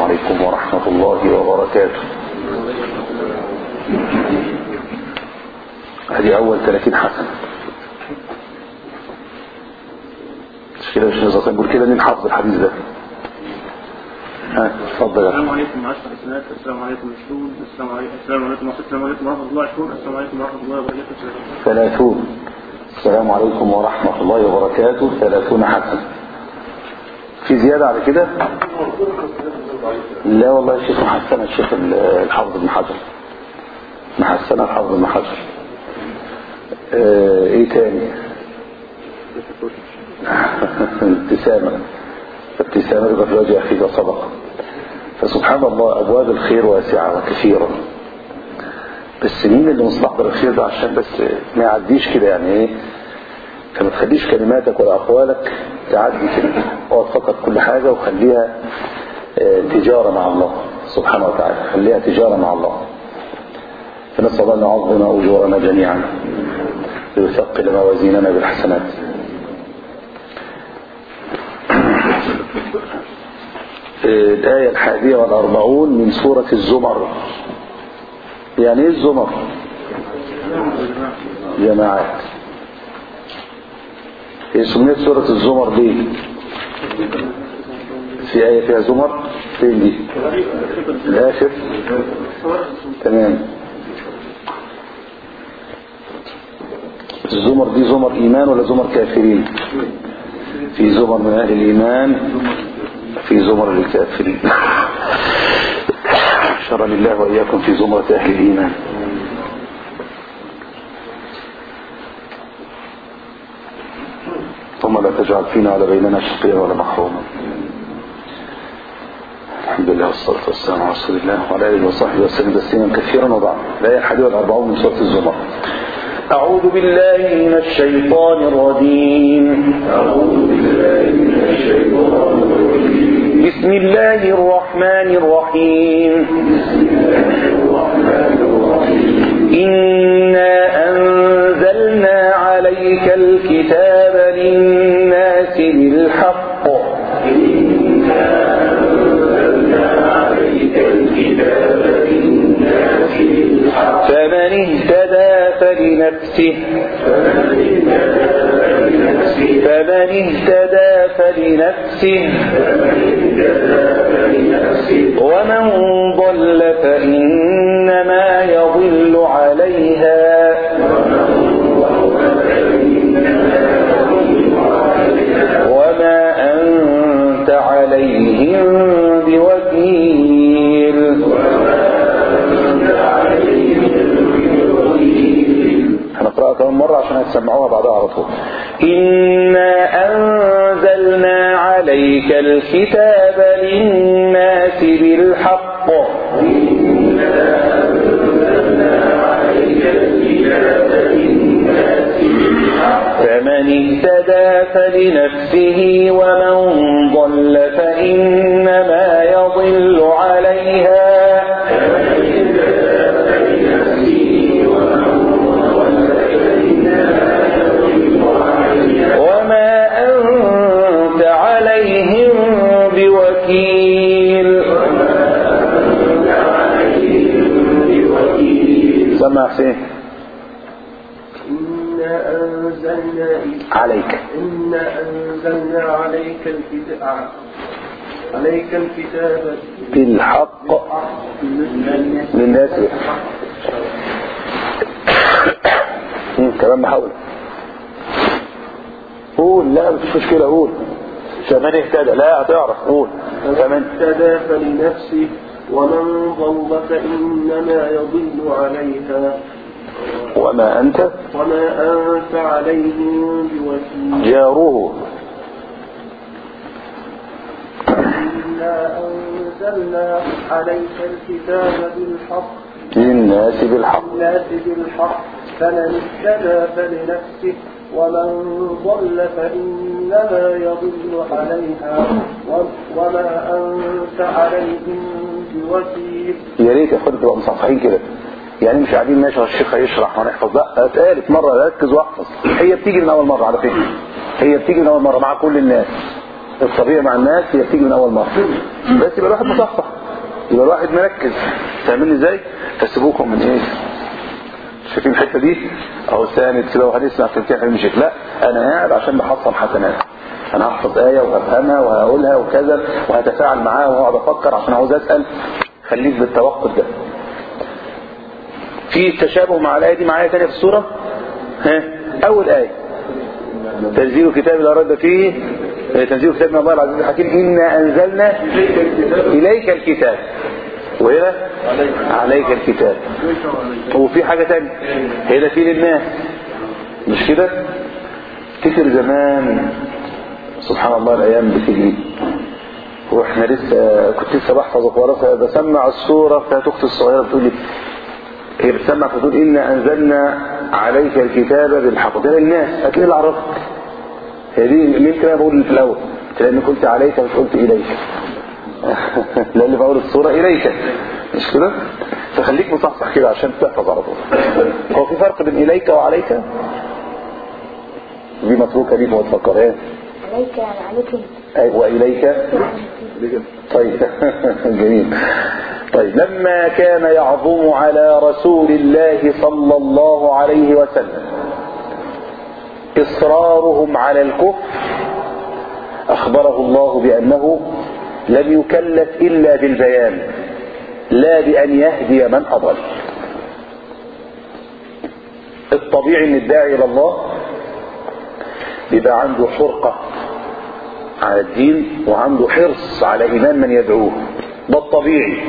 عليكم ورحمة الله وبركاته هذه أول 30 حسنة مش كده مش نظام بقول كده مين حافظ الحديث ده ها اتفضل يا السلام أخي. عليكم عشر حسنات السلام عليكم عشرون السلام عليكم السلام عليكم السلام عليكم ورحمة الله عشرون السلام عليكم ورحمة الله وبركاته ثلاثون السلام عليكم ورحمة الله وبركاته ثلاثون حسنة في زيادة على كده لا والله الشيخ محسن الشيخ الحافظ بن حجر محسن الحافظ بن حجر اه ايه تاني ابتسامة ابتسامة في وجه أخيك صدقة فسبحان الله أبواب الخير واسعة وكثيرة بس مين اللي مستحضر الخير ده عشان بس ما يعديش كده يعني ايه فما تخليش كلماتك ولا أقوالك تعدي كده اقعد فقط كل حاجة وخليها اه، تجارة مع الله سبحانه وتعالى خليها تجارة مع الله فنسأل الله أن يعظم أجورنا جميعا ويثقل موازيننا بالحسنات الآية الحادية والأربعون من سورة الزمر يعني ايه الزمر جماعات هي سميت سورة الزمر ليه في آية فيها زمر فين دي الآخر تمام الزمر دي زمر إيمان ولا زمر كافرين في زمر من أهل الإيمان في زمر الكافرين شرني الله وإياكم في زمرة أهل الإيمان ثم لا تجعل فينا ولا بيننا شقيا ولا محروما الحمد لله والصلاة والسلام على رسول الله وعلى آله وصحبه وسلم تسليما كثيرا وبعد الآية الحادية والأربعون من سورة الزمر أعوذ بالله من الشيطان الرجيم أعوذ بالله من الشيطان الرجيم بسم الله الرحمن الرحيم إنا أنزلنا عليك الكتاب للناس بالحق فمن اهتدى فلنفسه فمن اهتدى فلنفسه ومن ضل فإنما يضل عليها وما أنت عليهم بوكيل هنقرأها كمان مرة عشان هتسمعوها بعدها على طول إنا أنزلنا عليك الكتاب للناس بالحق فمن اهتدى فلنفسه ومن ضل فإنما يضل عليها وما أنت عليهم بوكيل سمع حسين إنا أنزلنا عليك إنا أنزلنا عليك الكتاب عليك الكتاب بالحق للناس مم، كمان محاولة قول لا مفيش مشكلة قول فمن اهتدى لا هتعرف قول فمن اهتدى فلنفسه ومن ضل فإنما يضل عليها وما أنت وما أنت عليهم بوكيل جاره إنا أنزلنا عليك الكتاب بالحق للناس بالحق الناس بالحق فمن اهتدى فلنفسه ومن ضل فإنما يضل عليها و- وما أنت عليهم بوكيل يا ريت يا اخوان تبقى مصفحين كده يعني مش قاعدين ماشي الشيخ هيشرح ونحفظ لا اتقالت مرة ركز واحفظ هي بتيجي من أول مرة على فكرة هي بتيجي من أول مرة مع كل الناس الطبيعي مع الناس هي بتيجي من أول مرة بس يبقى الواحد مصفح يبقى الواحد مركز فاهمين ازاي فسيبوكم من ايه شايفين الحته دي اهو ساند كده وهنسمع في الكلام مش لا انا قاعد عشان بحصل حسنات انا هحفظ ايه وهفهمها وهقولها وكذا وهتفاعل معاها واقعد افكر عشان عاوز اسال خليك بالتوقف ده في تشابه مع الايه دي معايا تانية في السوره ها اول ايه تنزيل كتاب لا ريب فيه تنزيل كتاب من الله العزيز الحكيم انا انزلنا اليك الكتاب وهنا عليك الكتاب وفي حاجة تانية هنا في للناس مش كده تفتكر زمان سبحان الله الايام بتجري واحنا لسه كنت لسه بحفظ القرآن بسمع السورة بتاعت اختي الصغيرة بتقول لي هي بتسمع فتقول إنا أنزلنا عليك الكتاب بالحق ده للناس أكيد اللي عرفك هي دي ليه كده بقول في الأول لأن قلت عليك مش قلت إليك لأن بقول الصورة إليك مش كده فخليك مصحصح كده عشان تحفظ على طول هو في فرق بين إليك وعليك دي متروكة دي ما تفكرهاش عليك يعني عليكم أي وإليك طيب جميل طيب لما كان يعظم على رسول الله صلى الله عليه وسلم إصرارهم على الكفر أخبره الله بأنه لم يكلف إلا بالبيان لا بأن يهدي من أضل الطبيعي ان الداعي الى الله بيبقى عنده حرقة على الدين وعنده حرص على إيمان من يدعوه ده الطبيعي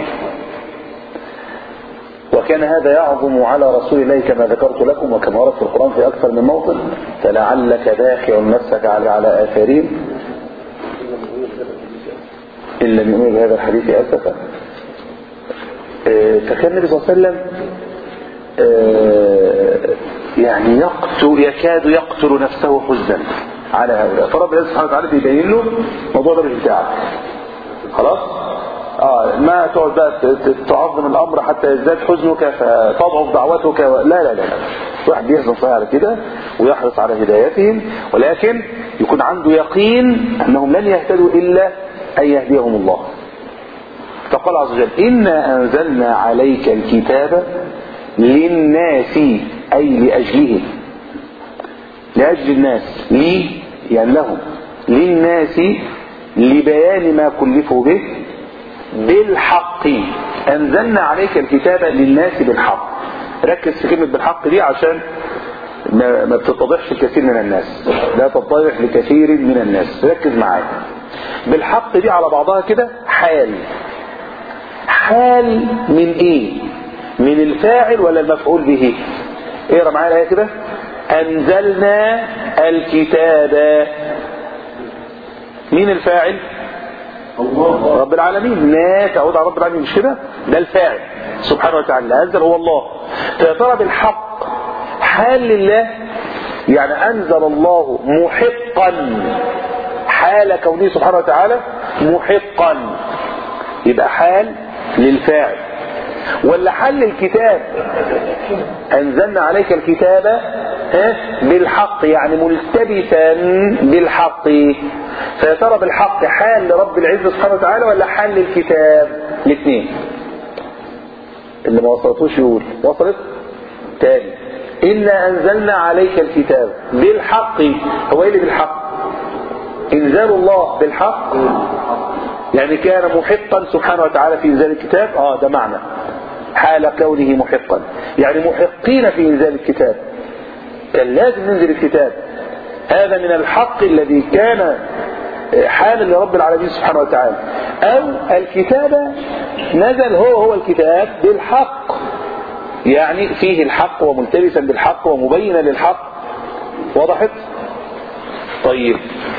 وكان هذا يعظم على رسول الله كما ذكرت لكم وكما ورد في القرآن في أكثر من موطن فلعلك داخع نفسك على على آثارهم إن لم يؤمنوا بهذا الحديث أسفا فكان النبي صلى الله عليه وسلم يعني يقتل يكاد يقتل نفسه حزنا على هؤلاء فرب الله سبحانه وتعالى بيبين له الموضوع ده مش بتاعك خلاص اه ما تقعد بقى تعظم الامر حتى يزداد حزنك فتضعف دعوتك و... لا لا لا لا واحد بيحزن صحيح على كده ويحرص على هدايتهم ولكن يكون عنده يقين انهم لن يهتدوا الا ان يهديهم الله فقال عز وجل انا انزلنا عليك الكتاب للناس اي لاجله لأجل الناس لي يعني لهم للناس لبيان ما كلفوا به بالحق أنزلنا عليك الكتاب للناس بالحق ركز في كلمة بالحق دي عشان ما, ما بتتضحش الكثير من الناس لا تتضح لكثير من الناس ركز معايا بالحق دي على بعضها كده حال حال من ايه من الفاعل ولا المفعول به اقرا معايا الايه كده أنزلنا الكتاب مين الفاعل الله رب العالمين لا تعود على رب العالمين مش كده ده الفاعل سبحانه وتعالى أنزل هو الله فيا ترى بالحق حال لله يعني أنزل الله محقا حال كونه سبحانه وتعالى محقا يبقى حال للفاعل ولا حل الكتاب أنزلنا عليك الكتاب بالحق يعني ملتبسا بالحق فيا ترى بالحق حال لرب العزة سبحانه وتعالى ولا حال للكتاب الاثنين اللي ما وصلتوش يقول وصلت تاني إنا أنزلنا عليك الكتاب بالحق هو إيه اللي بالحق إنزال الله بالحق يعني كان محقا سبحانه وتعالى في إنزال الكتاب آه ده معنى حال كونه محقا يعني محقين في إنزال الكتاب كان لازم ننزل الكتاب هذا من الحق الذي كان حالا لرب العالمين سبحانه وتعالى أو الكتاب نزل هو هو الكتاب بالحق يعني فيه الحق وملتبسا بالحق ومبينا للحق وضحت طيب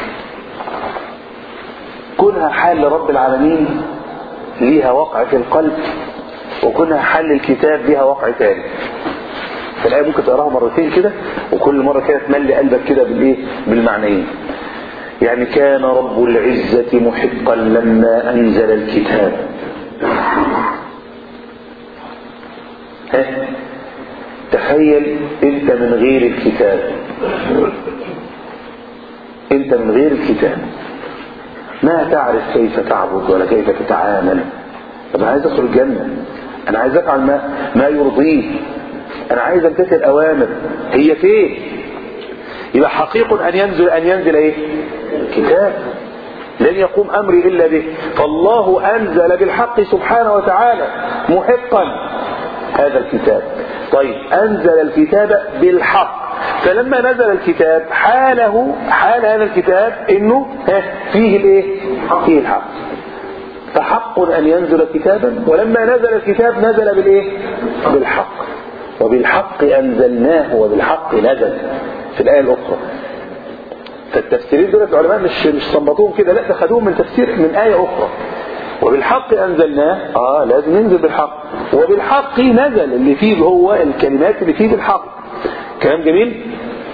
كونها حال لرب العالمين ليها وقع في القلب وكونها حل الكتاب ليها وقع تاني فالآية ممكن تقراها مرتين كده وكل مرة كده تملي قلبك كده بالايه بالمعنيين يعني كان رب العزة محقا لما أنزل الكتاب ها تخيل انت من غير الكتاب انت من غير الكتاب ما تعرف كيف تعبد ولا كيف تتعامل طب انا عايز ادخل الجنة انا عايز افعل ما, ما يرضيه انا عايز امتثل الاوامر هي فين يبقى حقيق ان ينزل ان ينزل ايه كتاب لن يقوم امري الا به فالله انزل بالحق سبحانه وتعالى محقا هذا الكتاب طيب انزل الكتاب بالحق فلما نزل الكتاب حاله حال هذا الكتاب انه فيه الايه فيه الحق فحق ان ينزل كتابا ولما نزل الكتاب نزل بالايه بالحق وبالحق انزلناه وبالحق نزل في الايه الاخرى فالتفسيرين دول العلماء مش مش صنبطوهم كده لا ده خدوهم من تفسير من آية أخرى وبالحق أنزلناه آه لازم ننزل بالحق وبالحق نزل اللي فيه هو الكلمات اللي فيه بالحق كلام جميل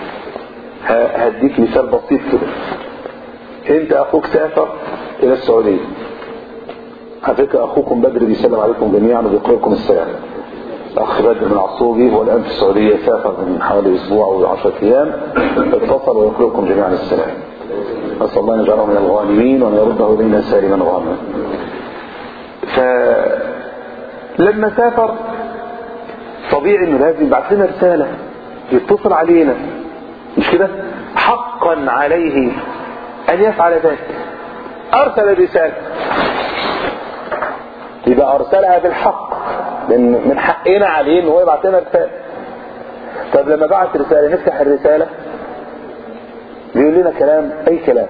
هديك مثال بسيط كده انت اخوك سافر الى السعودية على فكرة اخوكم بدر بيسلم عليكم جميعا وبيقول لكم السلام اخ بدر من عصوبي هو الان في السعودية سافر من حوالي اسبوع او 10 ايام اتصل ويقول لكم جميعا السلام نسال الله ان يجعله من الغانمين وان يرده الينا سالما غانما فلما سافر طبيعي انه لازم يبعث لنا رسالة يتصل علينا مش كده حقا عليه ان يفعل ذلك ارسل رسالة يبقى ارسلها بالحق من من حقنا عليه ان هو يبعث لنا رسالة طب لما بعت رسالة نفتح الرسالة بيقول لنا كلام اي كلام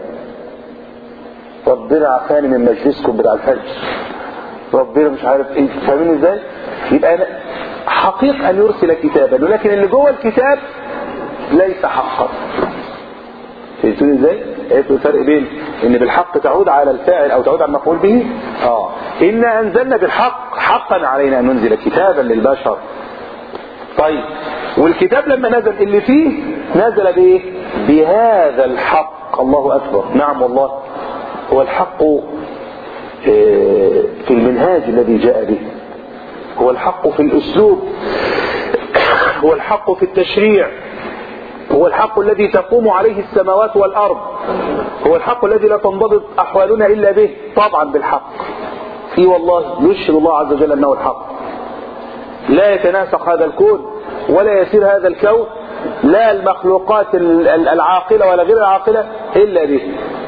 ربنا عافاني من مجلسكم بتاع الفجر ربنا مش عارف ايه فاهمين ازاي يبقى أنا حقيق ان يرسل كتابا ولكن اللي جوه الكتاب ليس حقا فهمتوني ازاي عرفتوا الفرق بين ان بالحق تعود على الفاعل او تعود على المفعول به اه انا انزلنا بالحق حقا علينا ان ننزل كتابا للبشر طيب والكتاب لما نزل اللي فيه نزل بايه بهذا الحق الله اكبر نعم والله هو الحق في المنهاج الذي جاء به هو الحق في الاسلوب هو الحق في التشريع هو الحق الذي تقوم عليه السماوات والارض هو الحق الذي لا تنضبط احوالنا الا به طبعا بالحق اي والله يشهد الله عز وجل انه الحق لا يتناسق هذا الكون ولا يسير هذا الكون لا المخلوقات العاقلة ولا غير العاقلة إلا به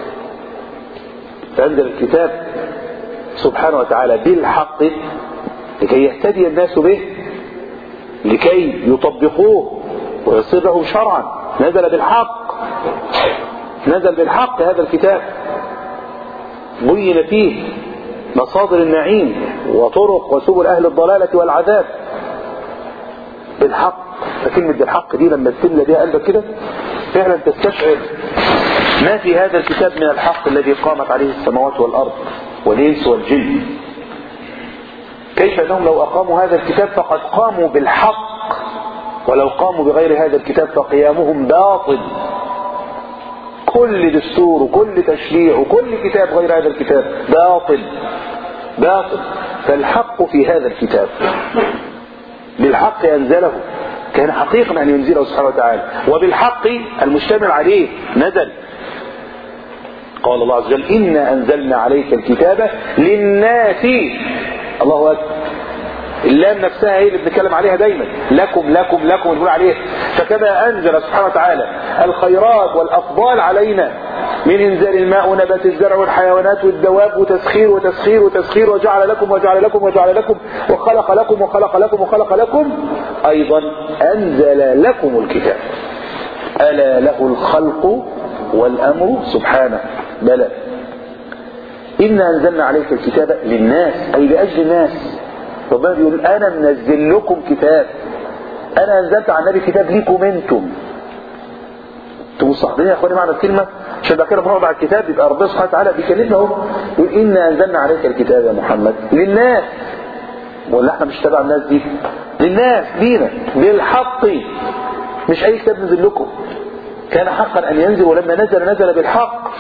فأنزل الكتاب سبحانه وتعالى بالحق لكي يهتدي الناس به لكي يطبقوه ويصير له شرعا نزل بالحق نزل بالحق هذا الكتاب بين فيه مصادر النعيم وطرق وسبل أهل الضلالة والعذاب بالحق فكلمة بالحق دي لما تملى بيها قلبك كده فعلا تستشعر ما في هذا الكتاب من الحق الذي قامت عليه السماوات والأرض والإنس والجن كيف أنهم لو أقاموا هذا الكتاب فقد قاموا بالحق ولو قاموا بغير هذا الكتاب فقيامهم باطل كل دستور وكل تشريع وكل كتاب غير هذا الكتاب باطل باطل فالحق في هذا الكتاب بالحق أنزله كان حقيقا أن ينزله سبحانه وتعالى وبالحق المشتمل عليه نزل قال الله عز وجل إنا أنزلنا عليك الكتاب للناس الله أكبر اللام نفسها هي اللي بنتكلم عليها دايما لكم لكم لكم ونقول عليها فكما أنزل سبحانه وتعالى الخيرات والأفضال علينا من إنزال الماء ونبات الزرع والحيوانات والدواب وتسخير وتسخير وتسخير وجعل لكم وجعل لكم وجعل لكم وخلق لكم وخلق لكم وخلق لكم أيضا أنزل لكم الكتاب ألا له الخلق والأمر سبحانه بلى إنا أنزلنا عليك الكتاب للناس أي لأجل الناس ربنا بيقول أنا منزل لكم كتاب أنا أنزلت على النبي كتاب ليكم أنتم انتم مستحضرين يا اخواني معنى الكلمة عشان بعد كده بنقعد على الكتاب يبقى ربنا سبحانه وتعالى بيكلمنا اهو يقول إنا أنزلنا عليك الكتاب يا محمد للناس ولا احنا مش تبع الناس دي للناس لينا بالحق مش أي كتاب نزل لكم كان حقا أن ينزل ولما نزل نزل بالحق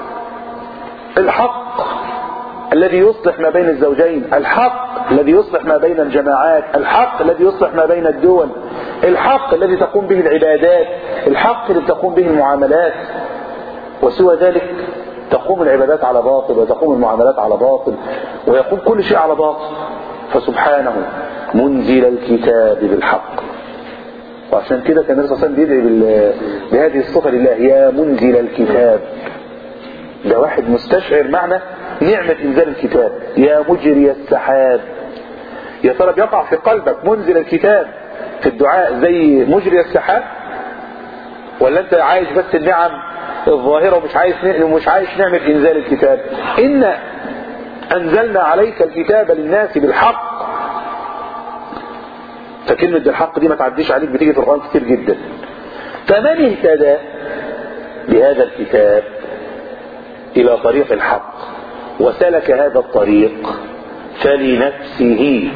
الحق الذي يصلح ما بين الزوجين الحق الذي يصلح ما بين الجماعات الحق الذي يصلح ما بين الدول الحق الذي تقوم به العبادات الحق الذي تقوم به المعاملات وسوى ذلك تقوم العبادات على باطل وتقوم المعاملات على باطل ويقوم كل شيء على باطل فسبحانه منزل الكتاب بالحق وعشان كده كان النبي صلى الله عليه وسلم بيدعي بال- بهذه الصفة لله يا منزل الكتاب ده واحد مستشعر معنى نعمة انزال الكتاب يا مجري السحاب يا ترى بيقع في قلبك منزل الكتاب في الدعاء زي مجري السحاب ولا انت عايش بس النعم الظاهرة ومش عايش ومش عايش نعمة انزال الكتاب ان انزلنا عليك الكتاب للناس بالحق فكلمة بالحق دي ما تعديش عليك بتيجي في القرآن كتير جدا فمن اهتدى بهذا الكتاب إلى طريق الحق وسلك هذا الطريق فلنفسه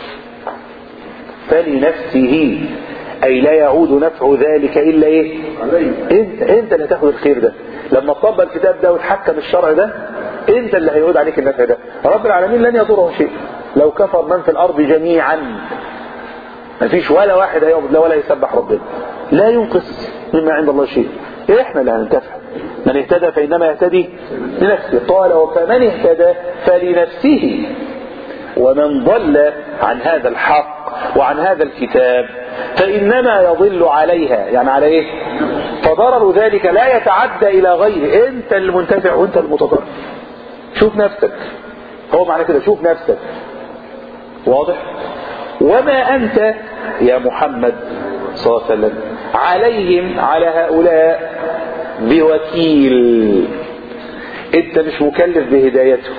فلنفسه أي لا يعود نفع ذلك إلا إيه انت انت اللي هتاخد الخير ده لما تطبق الكتاب ده وتحكم الشرع ده انت اللي هيعود عليك النفع ده رب العالمين لن يضره شيء لو كفر من في الارض جميعا مفيش ولا واحد هيعبد لا ولا يسبح ربنا لا ينقص مما عند الله شيء احنا اللي هننتفع من اهتدى فانما يهتدي لنفسه قال وفمن اهتدى فلنفسه ومن ضل عن هذا الحق وعن هذا الكتاب فإنما يضل عليها يعني على ايه فضرر ذلك لا يتعدى إلى غيره انت المنتفع وانت المتضرر شوف نفسك هو معنى كده شوف نفسك واضح وما أنت يا محمد صلى الله عليه وسلم عليهم على هؤلاء بوكيل انت مش مكلف بهدايتهم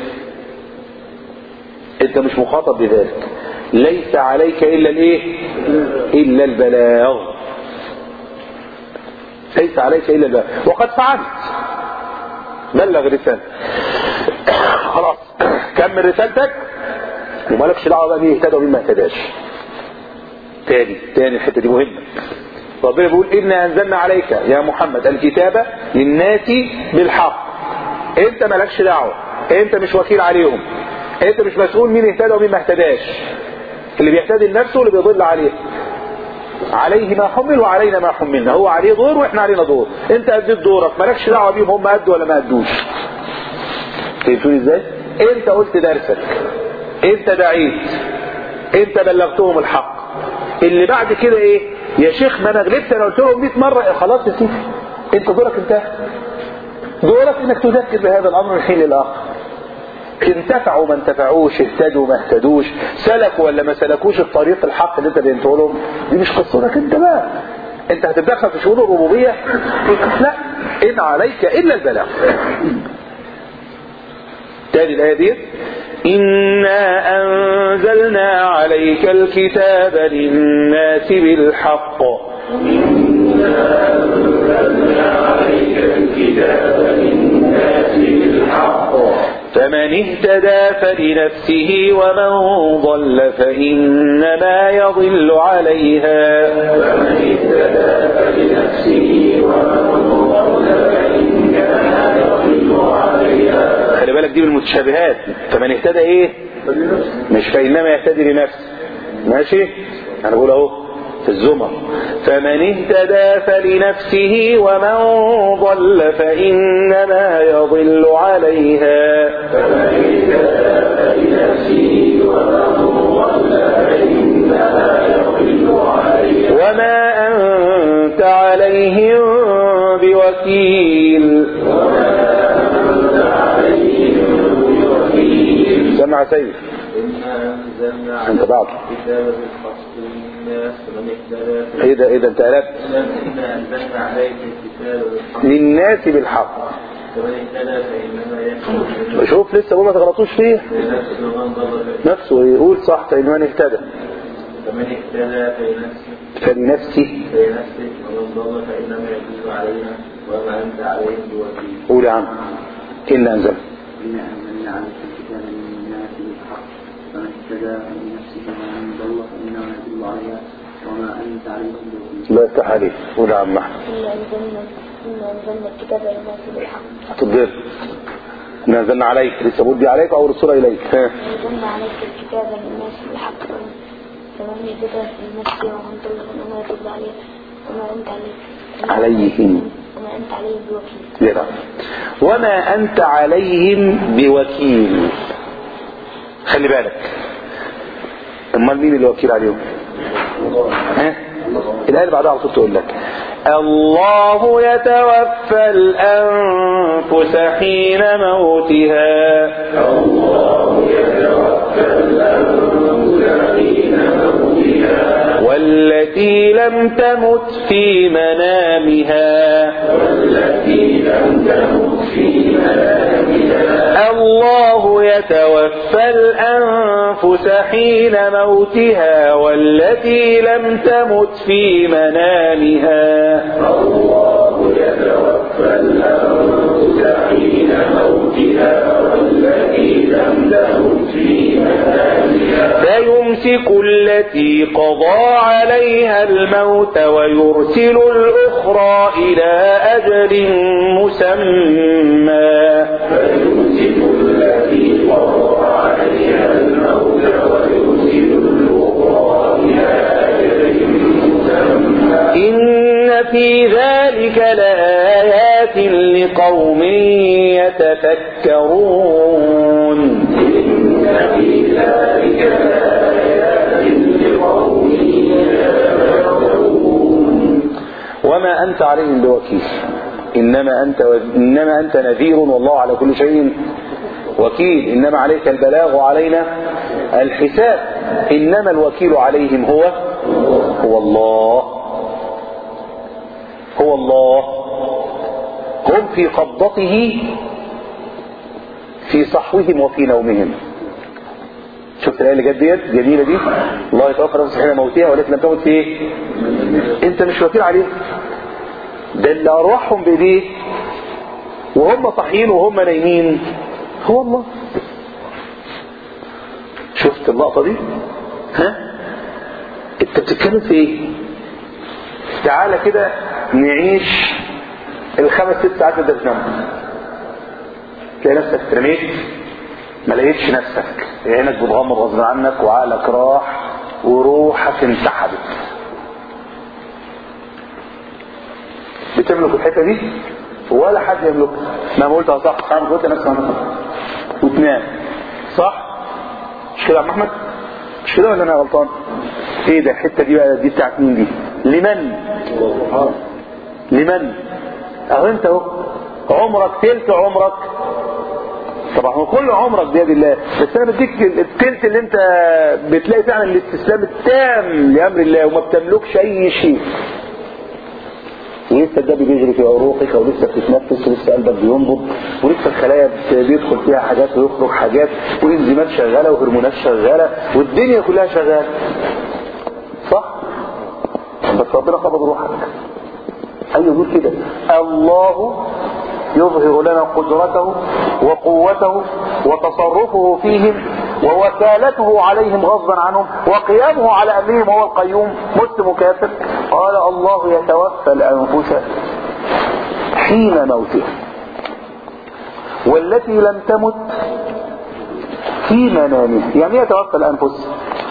انت مش مخاطب بذلك ليس عليك الا الايه الا البلاغ ليس عليك الا البلاغ وقد فعلت بلغ رسالة خلاص كمل رسالتك ومالكش دعوه بقى مين اهتدى ومين ما اهتداش تاني تاني الحته دي مهمه ربنا بيقول إنا أنزلنا عليك يا محمد الكتاب للناس بالحق انت مالكش دعوه انت مش وكيل عليهم انت مش مسؤول مين اهتدى ومين ما اهتداش اللي بيهتدي لنفسه واللي بيضل عليه عليه ما حمل وعلينا ما حملنا هو عليه دور واحنا علينا دور انت اديت دورك مالكش دعوه بيهم هم ادوا ولا ما ادوش فهمتوني ازاي انت قلت درسك انت دعيت انت بلغتهم الحق اللي بعد كده ايه يا شيخ ما انا غلبت انا قلت لهم 100 مره إيه خلاص يا سيدي انت دورك انتهى دورك انك تذكر بهذا الامر من حين للاخر انتفعوا ما انتفعوش اهتدوا ما اهتدوش سلكوا ولا ما سلكوش الطريق الحق اللي انت بينته لهم دي مش قصتك انت بقى انت هتتدخل في شؤون الربوبيه لا ان عليك الا البلاغ تاني الايه دي إنا أنزلنا عليك الكتاب للناس بالحق إنا أنزلنا عليك الكتاب للناس بالحق فمن اهتدى فلنفسه ومن ضل فإنما يضل عليها فمن اهتدى فلنفسه ومن ضل فإنما يضل عليها خلي بالك دي من المتشابهات فمن اهتدى ايه مش فإنما يهتدي لنفسه ماشي انا بقول اهو في الزمر فمن اهتدى فلنفسه ومن ضل فإنما يضل عليها فمن اهتدى فلنفسه ومن ضل فإنما يضل عليها وما أنت عليهم بوكيل سمع سيد إنا أنزلنا انت بعض الكتاب بالحق للناس فمن اهتدى ايه ده ايه ده انت قلبت إنا أنزلنا عليك الكتاب بالحق للناس بالحق فمن اهتدى فإنما يهتدي شوف لسه بقول ما تغلطوش فيه لنفسه ومن ضل فإنما نفسه يقول صح فإنما اهتدى فمن اهتدى فلنفسه فلنفسه فلنفسه ومن ضل فإنما يضل عليها وما أنت عليهم بوكيل قول يا عم إلا أنزل إنا أنزلنا عليك الكتاب للناس بالحق فمن اهتدى فلنفسه ومن ضل فإنما يضل عليها وما أنت عليهم بوكيل الله يفتح عليك قول يا عم أحمد إنا أنزلنا إنا أنزلنا الكتاب للناس بالحق تضر إنا نزلنا عليك لسه بقول دي عليك أو الرسول إليك ها. أنزلنا عليك الكتاب للناس بالحق فمن اهتدى فلنفسه ومن ضل فإنما يضل عليه وما أنت عليه عليهم وما أنت عليه بوكيل جدع وما أنت عليهم بوكيل خلي بالك امال مين الوكيل عليهم ها الآية اللي بعدها على طول تقول لك الله يتوفى الأنفس حين موتها الله يتوفى الأنفس حين موتها والتي لم تمت في منامها والتي لم تمت في منامها الله يتوفى الأنفس حين موتها والتي لم تمت في منامها الله يتوفى الأنفس حين موتها والتي لم تمت في منامها فيمسك التي قضى عليها الموت ويرسل الأخرى إلى أجل مسمى فيمسك التي قضى عليها الموت ويرسل الأخرى إلى أجل مسمى إن في ذلك لآيات لقوم يتفكرون إن في ذلك لآيات لقوم يتفكرون وما أنت عليهم بوكيل إنما أنت, و... إنما أنت نذير والله على كل شيء وكيل إنما عليك البلاغ وعلينا الحساب إنما الوكيل عليهم هو هو الله هو الله هم في قبضته في صحوهم وفي نومهم شفت الآية اللي جت ديت جميلة دي الله يتوفى نفسه حين موتها ولكن لم تمت في ايه؟ انت مش وكيل عليهم ده اللي ارواحهم بايديه وهم صاحيين وهم نايمين هو الله شفت اللقطة دي ها انت بتتكلم في ايه تعالى كده نعيش الخمس ست ساعات اللي انت بتنامهم تلاقي نفسك اترميت ما لقيتش نفسك عينك بتغمض غصب عنك وعقلك راح وروحك انسحبت بتملك الحته دي ولا حد يملكها ما أنا قلتها صح صح قلت نفسك عملتها وتنام صح مش كده يا عم احمد مش كده ولا انا غلطان ايه ده الحته دي بقى دي بتاعت مين دي لمن لمن اهو انت اهو عمرك تلت عمرك طبعا هو كل عمرك بيد الله بس انا بديك التلت اللي انت بتلاقي فعلا الاستسلام التام لامر الله وما بتملكش اي شيء ولسه الدم بيجري في عروقك ولسه بتتنفس ولسه قلبك بينبض ولسه الخلايا بت- بيدخل فيها حاجات ويخرج حاجات وانزيمات شغاله وهرمونات شغاله والدنيا كلها شغاله صح بس ربنا قبض روحك ايوه يقول كده الله يظهر لنا قدرته وقوته وتصرفه فيهم ووكالته عليهم غصبا عنهم وقيامه على امرهم هو القيوم مسلم كافر قال الله يتوفى الانفس حين موتها والتي لم تمت في منامها يعني ايه يتوفى الانفس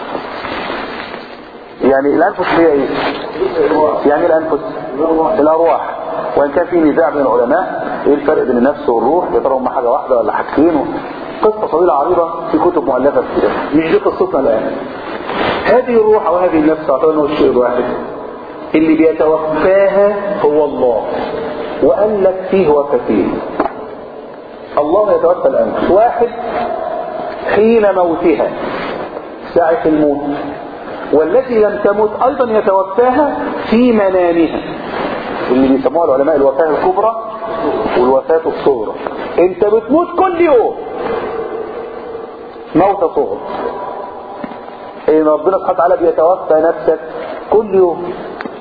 يعني الانفس هي ايه يعني الانفس الارواح وان كان في نزاع بين العلماء ايه الفرق بين النفس والروح يا ترى هم حاجه واحده ولا حاجتين قصه طويله عريضه في كتب مؤلفه كتير مش دي قصتنا الان هذه الروح او هذه النفس اعتبرنا الشيء الواحد اللي بيتوفاها هو الله وقال لك فيه وفتين الله يتوفى الانفس واحد حين موتها ساعه الموت والتي لم تمت ايضا يتوفاها في منامها اللي بيسموها العلماء الوفاة الكبرى والوفاة الصغرى انت بتموت كل يوم موتة صغرى ان ربنا سبحانه وتعالى بيتوفى نفسك كل يوم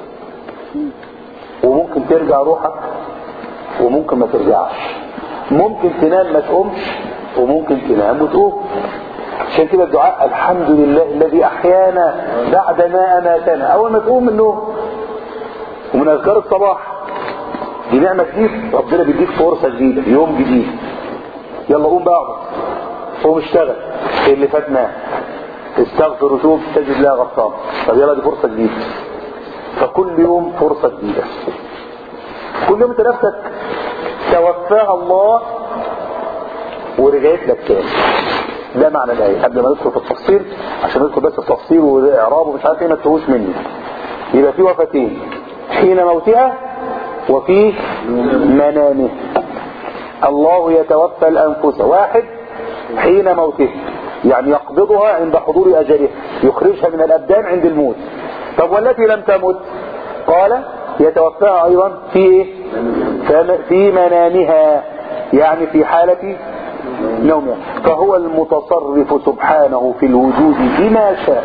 وممكن ترجع روحك وممكن ما ترجعش ممكن تنام ما تقومش وممكن تنام وتقوم عشان كده الدعاء الحمد لله الذي احيانا بعد ما اماتنا اول ما تقوم من النوم ومن اذكار الصباح دي نعمه كتير ربنا بيديك فرصه جديده يوم جديد يلا قوم بقى اقعد قوم اشتغل ايه اللي فات نام استغفر وشوف تجد الله غفار طب يلا دي فرصه جديده فكل يوم فرصه جديده كل يوم انت نفسك توفاها الله ورجعت لك تاني ده معنى الآية قبل ما ندخل في التفصيل عشان ندخل بس التفصيل والإعراب ومش عارف ايه ما تتوهوش مني يبقى في وفتين حين موتها وفي منامه الله يتوفى الأنفس واحد حين موته يعني يقبضها عند حضور أجله يخرجها من الأبدان عند الموت طب والتي لم تمت قال يتوفاها أيضا في إيه؟ في منامها يعني في حالة نومها فهو المتصرف سبحانه في الوجود بما شاء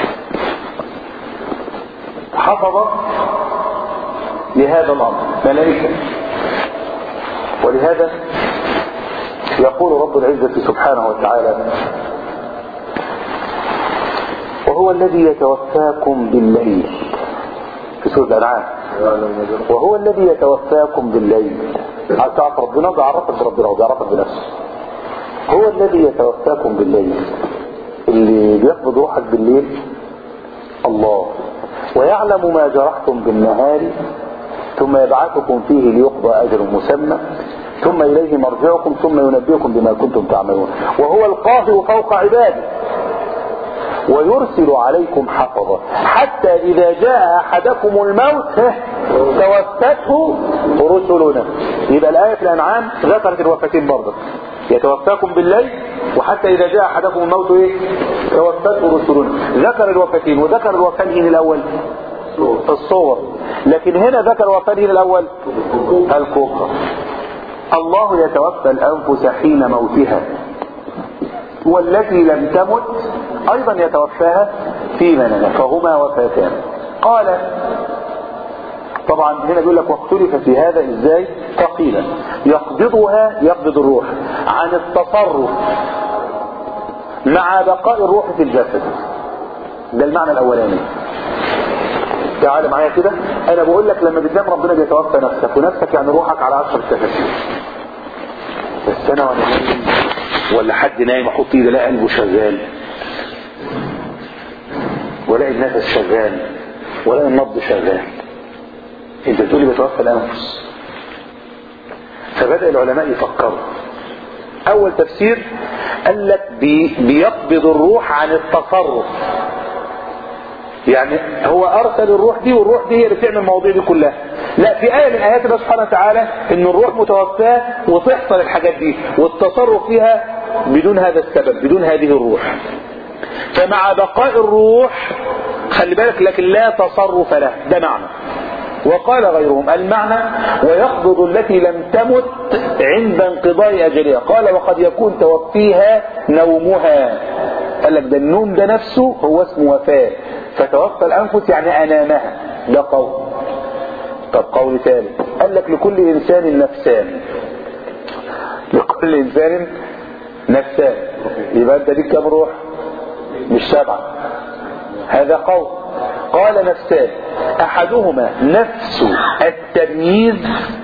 حفظ لهذا الأمر ملائكة ولهذا يقول رب العزة سبحانه وتعالى وهو الذي يتوفاكم بالليل في سورة الأنعام وهو الذي يتوفاكم بالليل عايز تعرف ربنا بيعرفك بربنا وبيعرفك بنفسه هو الذي يتوفاكم بالليل اللي بيقبض روحك بالليل الله ويعلم ما جرحتم بالنهار ثم يبعثكم فيه ليقضى أجر مسمى ثم إليه مرجعكم ثم ينبئكم بما كنتم تعملون وهو القاهر فوق عباده ويرسل عليكم حفظة حتى إذا جاء أحدكم الموت توفته رسلنا يبقى الآية في الأنعام ذكرت الوفتين برضه يتوفاكم بالليل وحتى إذا جاء أحدكم الموت إيه توفته رسلنا ذكر الوفتين وذكر الوفاتين الأول في الصور لكن هنا ذكر الوفاتين الأول الكفر الله يتوفى الأنفس حين موتها والتي لم تمت أيضا يتوفاها في منامها فهما وفاتان قال طبعا هنا بيقول لك واختلف في هذا ازاي فقيل يقبضها يقبض الروح عن التصرف مع بقاء الروح في الجسد ده المعنى الاولاني تعال معايا كده انا بقول لك لما بتنام ربنا بيتوفى نفسك ونفسك يعني روحك على عشر تفاسير بس انا وانا نايم ولا حد نايم احط ايدي الاقي قلبه شغال ولاقي النفس شغال ولاقي النبض شغال انت بتقولي بتوفى الانفس فبدأ العلماء يفكروا اول تفسير قال لك بي بيقبض الروح عن التصرف يعني هو ارسل الروح دي والروح دي هي اللي بتعمل المواضيع دي كلها لا في آية من آيات الله سبحانه وتعالى ان الروح متوفاة وتحصل الحاجات دي والتصرف فيها بدون هذا السبب بدون هذه الروح فمع بقاء الروح خلي بالك لكن لا تصرف له ده معنى وقال غيرهم المعنى ويقبض التي لم تمت عند انقضاء أجلها قال وقد يكون توفيها نومها قال لك ده النوم ده نفسه هو اسمه وفاة فتوفى الأنفس يعني أنامها ده قول طب قول ثالث قال لك لكل إنسان نفسان لكل إنسان نفسان يبقى أنت ليك كم روح مش سبعة هذا قول قال نفسان احدهما نفس التمييز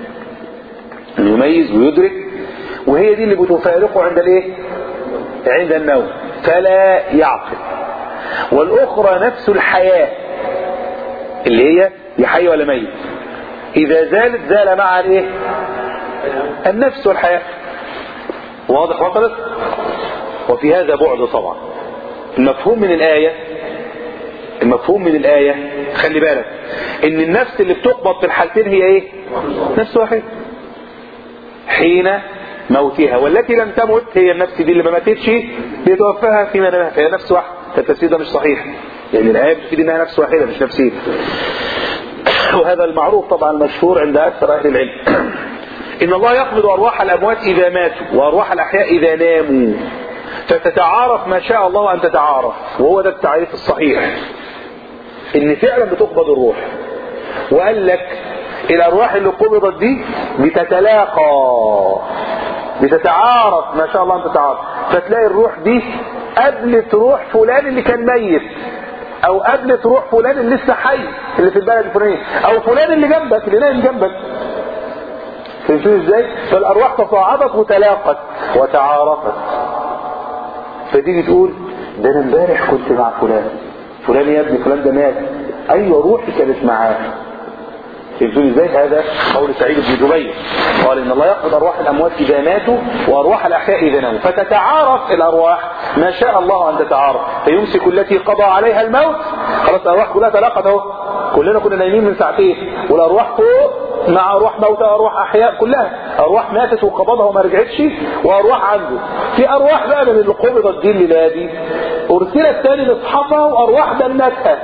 يميز ويدرك وهي دي اللي بتفارقه عند الايه عند النوم فلا يعقل والاخرى نفس الحياة اللي هي يحيى ولا ميت اذا زالت زال مع الايه النفس والحياة واضح وصلت وفي هذا بعد طبعا المفهوم من الآية المفهوم من الآية خلي بالك ان النفس اللي بتقبض في الحالتين هي ايه نفس واحد حين موتها والتي لم تمت هي النفس دي اللي ما ماتتش بيتوفاها في منامها فهي نفس واحد فالتفسير ده مش صحيح لان الآية بتفيد انها نفس واحدة مش نفسين وهذا المعروف طبعا المشهور عند اكثر اهل العلم ان الله يقبض ارواح الاموات اذا ماتوا وارواح الاحياء اذا ناموا فتتعارف ما شاء الله ان تتعارف وهو ده التعريف الصحيح ان فعلا بتقبض الروح وقال لك الارواح اللي قبضت دي بتتلاقى بتتعارف ما شاء الله ان تتعارف فتلاقي الروح دي قبلت روح فلان اللي كان ميت او قبلت روح فلان اللي لسه حي اللي في البلد الفلانيه او فلان اللي جنبك اللي نايم جنبك فهمتوا ازاي فالارواح تصاعدت وتلاقت وتعارفت فتيجي تقول ده انا امبارح كنت مع فلان فلان يا ابني فلان ده مات ايوه روحي كانت معاه فهمتوني ازاي هذا قول سعيد بن جبير قال ان الله يقبض ارواح الاموات اذا ماتوا وارواح الاحياء اذا ناموا فتتعارف الارواح ما شاء الله ان تتعارف فيمسك التي قضى عليها الموت خلاص الارواح كلها تلاقت اهو كلنا كنا نايمين من ساعتين والارواح فوق مع ارواح موتى ارواح احياء كلها ارواح ماتت وقبضها وما رجعتش وارواح عنده في ارواح بقى من اللي قبضت دي الليله دي ارسلت تاني لاصحابها وارواح دنتها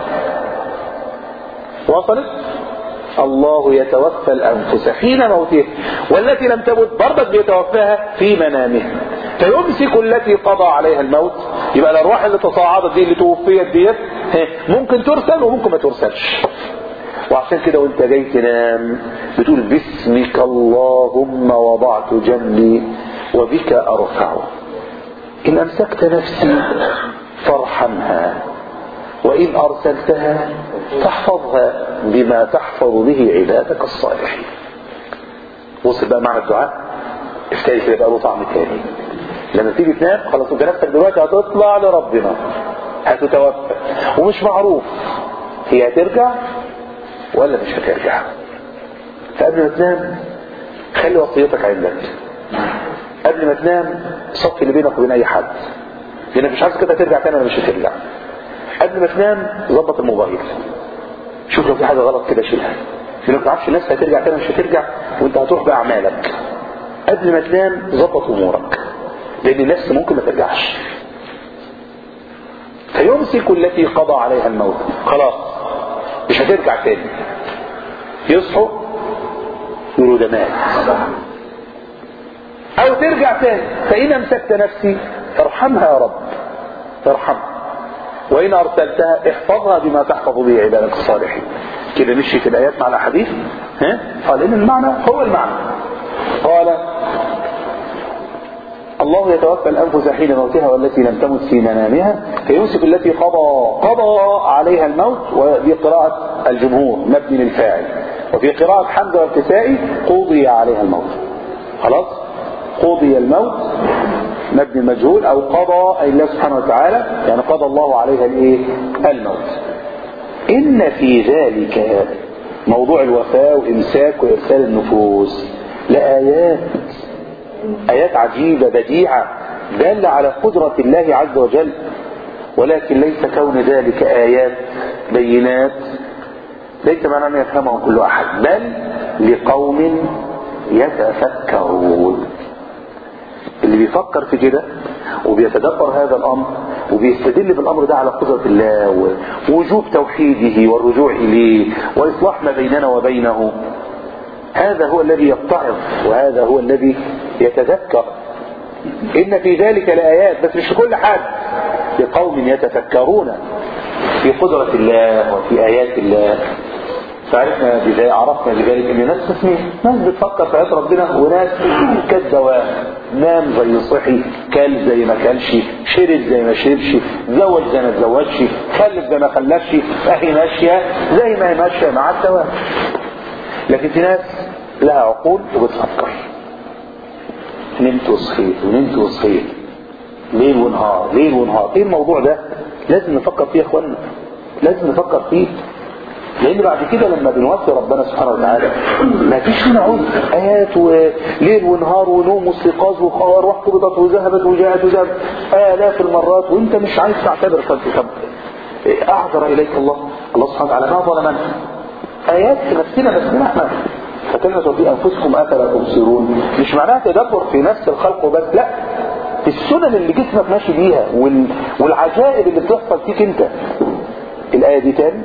وصلت الله يتوفى الانفس حين موتها والتي لم تمت برضك بيتوفاها في منامها فيمسك التي قضى عليها الموت يبقى الارواح اللي تصاعدت دي اللي توفيت ديت ممكن ترسل وممكن ما ترسلش وعشان كده وانت جاي تنام بتقول باسمك اللهم وضعت جنبي وبك ارفعه ان امسكت نفسي فارحمها وان ارسلتها فاحفظها بما تحفظ به عبادك الصالحين وصل بقى معنى الدعاء افتكر كده بقى له طعم تاني لما تيجي تنام خلاص انت نفسك دلوقتي هتطلع لربنا هتتوفى ومش معروف هي هترجع ولا مش هترجع فقبل ما تنام خلي وصيتك عندك قبل ما تنام صفي اللي بينك وبين اي حد لانك مش عايز كده ترجع تاني ولا مش هترجع قبل ما تنام ظبط الموبايل شوف لو في حاجه غلط كده شيلها لانك ما تعرفش الناس هترجع تاني مش هترجع وانت هتروح باعمالك قبل ما تنام ظبط امورك لان النفس ممكن ما ترجعش فيمسك التي قضى عليها الموت خلاص مش هترجع تاني يصحوا يقولوا ده مات او ترجع تاني فان امسكت نفسي ارحمها يا رب ارحمها وان ارسلتها احفظها بما تحفظ به عبادك الصالحين كده مشيت الايات مع الاحاديث ها قال ان المعنى هو المعنى قال الله يتوفى الأنفس حين موتها والتي لم تمت في منامها فيمسك التي قضى قضى عليها الموت وفي قراءة الجمهور مبني للفاعل وفي قراءة حمزة والكسائي قضي عليها الموت خلاص قضي الموت مبني المجهول أو قضى أي الله سبحانه وتعالى يعني قضى الله عليها الايه الموت إن في ذلك موضوع الوفاة وإمساك وإرسال النفوس لآيات آيات عجيبة بديعة دالة على قدرة الله عز وجل ولكن ليس كون ذلك آيات بينات ليس معنى أن يفهمه كل أحد بل لقوم يتفكرون اللي بيفكر في كده وبيتدبر هذا الأمر وبيستدل بالأمر ده على قدرة الله ووجوب توحيده والرجوع إليه وإصلاح ما بيننا وبينه هذا هو الذي يتعظ وهذا هو الذي يتذكر إن في ذلك لآيات بس مش كل حد لقوم يتفكرون في قدرة الله وفي آيات الله فعرفنا بذلك عرفنا بذلك ان ناس تسمين ناس بتفكر في آيات ربنا وناس كالدوام نام زي صحي كل زي ما كلش شرب زي ما شربش تزوج زي ما تزوجش خلف زي ما خلفش اهي ماشيه زي ما هي ماشيه مع الدوام لكن في ناس لها عقول وبتفكر نمت وصحيت ونمت وصحيت ليل ونهار ليل ونهار ايه الموضوع ده لازم نفكر فيه يا اخوانا لازم نفكر فيه لان بعد كده لما بنوفي ربنا سبحانه وتعالى ما فيش هنا عذر ايات وليل ونهار ونوم واستيقاظ وخوار قبضت وذهبت وجاءت وذهبت الاف المرات وانت مش عايز تعتبر طب طب اعذر اليك الله الله سبحانه وتعالى ما ظلمنا ايات في نفسنا نفسنا احنا فتلمسوا في انفسكم افلا تبصرون مش معناها تدبر في نفس الخلق وبس لا السنن اللي جسمك ماشي بيها وال... والعجائب اللي بتحصل فيك انت الايه دي تاني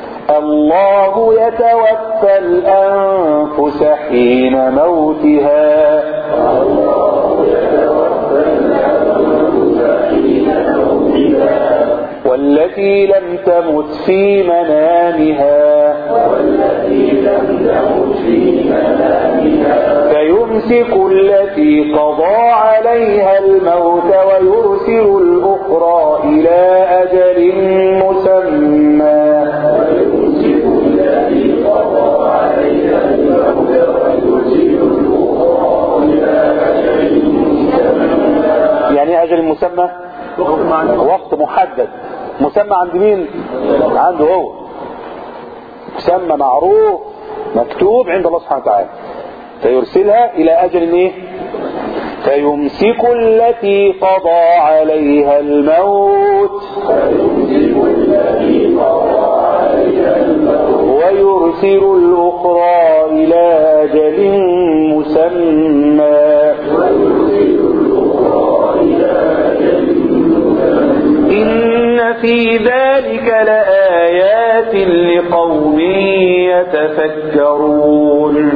الله يتوفى الانفس حين موتها الله يتوفى الانفس حين موتها والتي لم تمت في منامها والتي لم تمت في منامها فيمسك التي قضى عليها الموت ويرسل الأخرى إلى أجل مسمى ويمسك التي قضى عليها الموت ويرسل الأخرى إلى أجل مسمى يعني أجل مسمى وقت محدد مسمى عند مين عنده هو مسمى معروف مكتوب عند الله سبحانه وتعالى فيرسلها الى اجل ايه فيمسك التي قضى عليها الموت ويرسل الأخرى إلى أجل مسمى إن في ذلك لآيات لقوم يتفكرون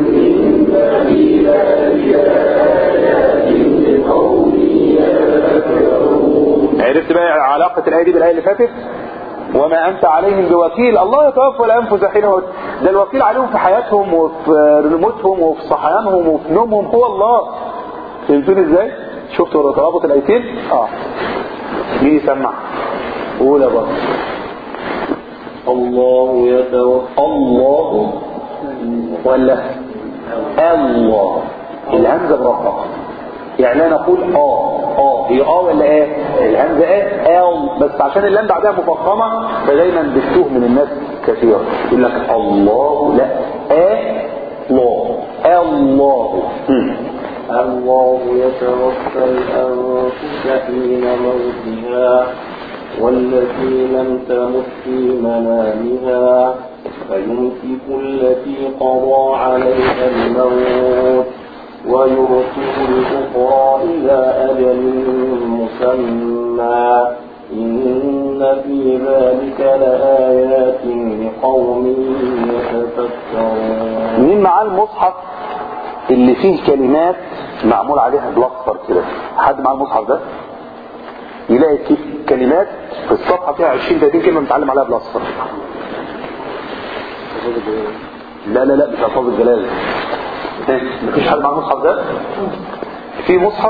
عرفت بقى علاقة الآية دي بالآية اللي فاتت وما أنت عليهم بوكيل الله يتوفى الأنفس حين موت ده الوكيل عليهم في حياتهم وفي موتهم وفي صحيانهم وفي نومهم هو الله فهمتوني ازاي شفتوا ترابط الآيتين اه مين يسمع قول يا بطل الله يتوفى الله ولا الله الهمزة برقة يعني لا نقول اه اه هي اه ولا ايه الهمزة ايه اه بس عشان اللام بعدها مفخمة فدايما بتتوه من الناس كثيرا يقول لك الله لا اه الله الله هم. الله يتوفى الأنفس حين موتها والتي لم تمت في منامها فيمسك التي قضى عليها الموت ويرسل الأخرى إلى أجل مسمى إن في ذلك لآيات لقوم يتفكرون مين معاه المصحف اللي فيه كلمات معمول عليها بالاصفر كده حد معاه المصحف ده يلاقي كيف كلمات في الصفحه فيها 20 30 كلمه متعلم عليها بالاصفر لا لا لا مش الفاظ الجلال مفيش حد معاه المصحف ده في مصحف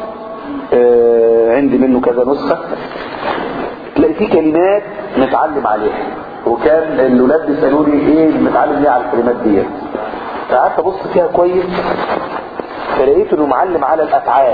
آه عندي منه كذا نسخه تلاقي فيه كلمات متعلم عليها وكان الولاد بيسالوني ايه متعلم ليه على الكلمات ديت فقعدت ابص فيها كويس فلقيت انه معلم على الافعال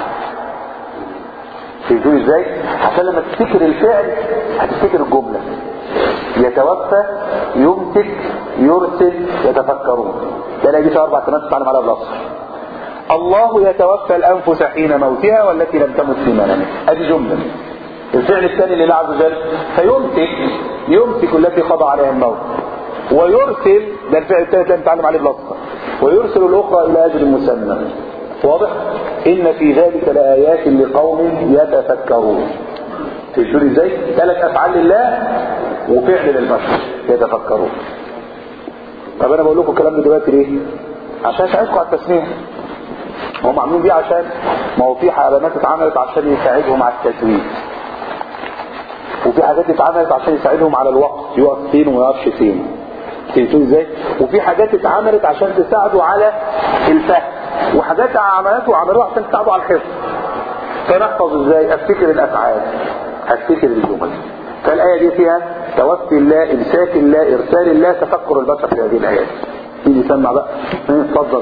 فهمتوني ازاي عشان لما تفتكر الفعل هتفتكر الجمله يتوفى يمسك يرسل يتفكرون ده لا فيها اربع كلمات تتعلم عليها بالاصل الله يتوفى الانفس حين موتها والتي لم تمت في منامها ادي جمله الفعل الثاني لله عز وجل فيمسك يمسك التي قضى عليها الموت ويرسل ده الفعل الثالث اللي نتعلم عليه بالاصل ويرسل الاخرى الى اجل مسمى واضح ان في ذلك لايات لقوم يتفكرون تشوف ازاي ثلاث افعال لله وفعل للبشر يتفكرون طب انا بقول لكم الكلام ده دلوقتي ليه عشان اساعدكم على التسميه هم عاملين دي عشان ما هو في علامات اتعملت عشان يساعدهم على التسويق وفي حاجات اتعملت عشان يساعدهم على الوقت يقف فين وما يقفش فين فهمتوا ازاي وفي حاجات اتعملت عشان تساعدوا على الفهم وحاجات عملتوا وعملوها عشان تساعدوا على الحفظ فنحفظ ازاي افتكر الافعال افتكر الجمل فالايه دي فيها توفي الله امساك الله ارسال الله تفكر البشر في هذه الايات مين يسمع بقى اتفضل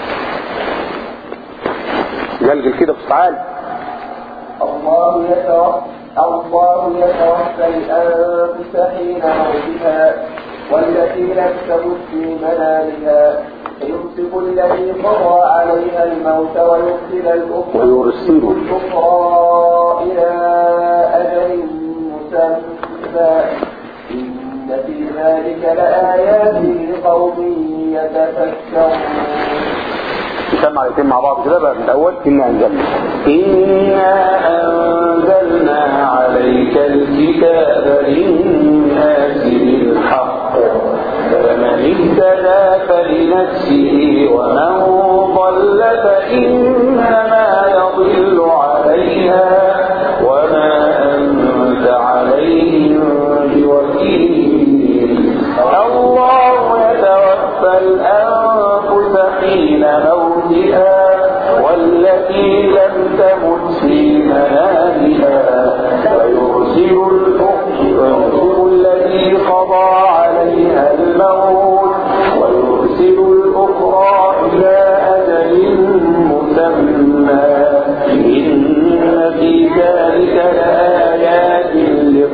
جلجل كده بصوت عالي الله يتوفى الله يتوفى الأنفس حين موتها والتي لم تمت في منامها فيمسك الذي قضى عليها الموت ويرسل الأخرى ويرسل. الأخرى إلى أجل مسمى إن في ذلك لآيات لقوم يتفكرون نسمع الاثنين مع بعض كده بقى من الاول انا انزلنا انا انزلنا عليك الكتاب للناس بالحق فمن اهتدى فلنفسه ومن ضل فانما يضل عليها وما انت عليهم بوكيل الله يتوفى الانفس حين موتها والتي لم تمت في منامها ويرسل الأخرى الذي قضى عليها الموت ويرسل الأخرى إلى أجل مسمى إن في ذلك لآيات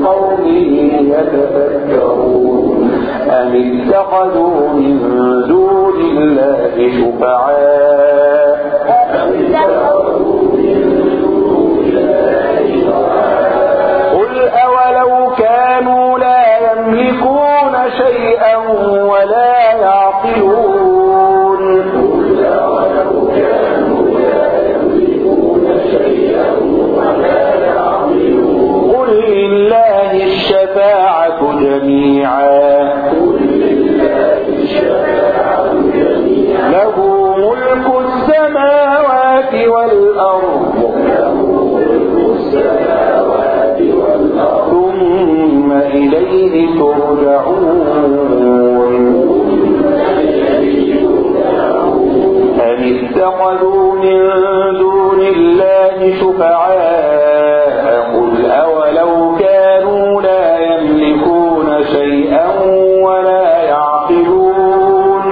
لقوم يتفكرون أم اتخذوا من دون شفعاء قل أولو كانوا لا يملكون شيئا ولا يعقلون قل لله الشفاعة جميعا له ملك السماوات والأرض ثم إليه ترجعون أم اتخذوا من دون الله شفعاء قل أولو كانوا لا يملكون شيئا ولا يعقلون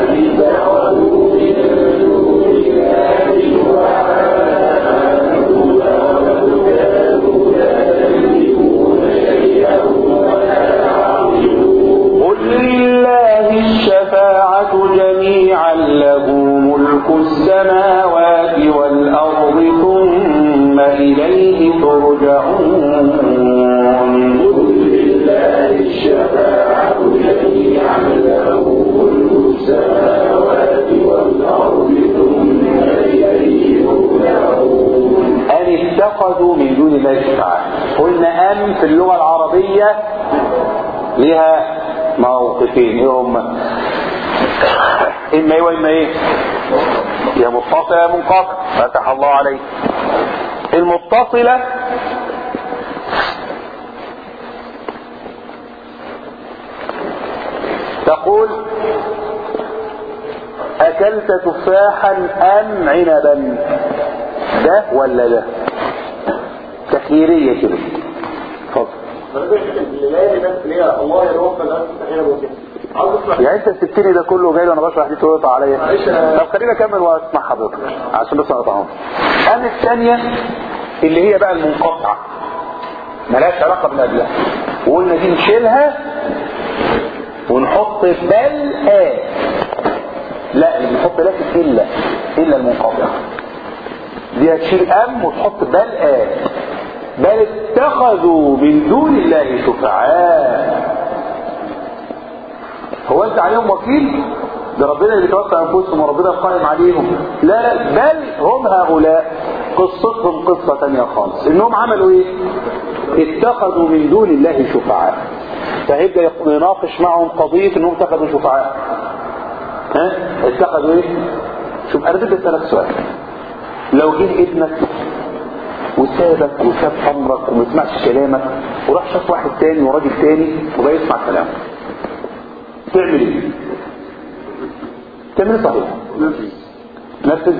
قل لله الشفاعة جميعا له ملك السماوات والأرض ثم إليه ترجعون أن اتخذوا من دون الله شفعاء قلنا أن في اللغة العربية لها موقفين ايه هم اما ايه واما ايه يا متصلة يا منقطع فتح الله عليك المتصلة تقول أكلت تفاحا أم عنبا ده ولا ده تخييرية كده اتفضل الله يتوفى الناس تحية وكده عاوز اسمع يعني انت سبتني ده كله جاي وانا بشرح دي تقطع عليا طب خليني اكمل واسمع حضرتك عشان بس اقطعهم انا الثانيه اللي هي بقى المنقطعه ملهاش علاقه بالقبلها وقلنا دي نشيلها ونحط بل آ لا اللي بنحط لكن الا الا المنقطعه دي هتشيل ام وتحط بل آ بل اتخذوا من دون الله شفعاء هو انت عليهم وكيل ده ربنا اللي بيتوفى انفسهم وربنا القائم عليهم لا لا بل هم هؤلاء قصتهم قصة تانية خالص انهم عملوا ايه اتخذوا من دون الله شفعاء فهيبدا يناقش معهم قضية انهم اتخذوا شفعاء ها اتخذوا ايه شوف انا بدي اسالك سؤال لو جه ابنك وسابك وساب امرك وما يسمعش كلامك وراح شاف واحد تاني وراجل تاني وبقى يسمع كلامه تعمل ايه تعمل ايه صحيح نفذ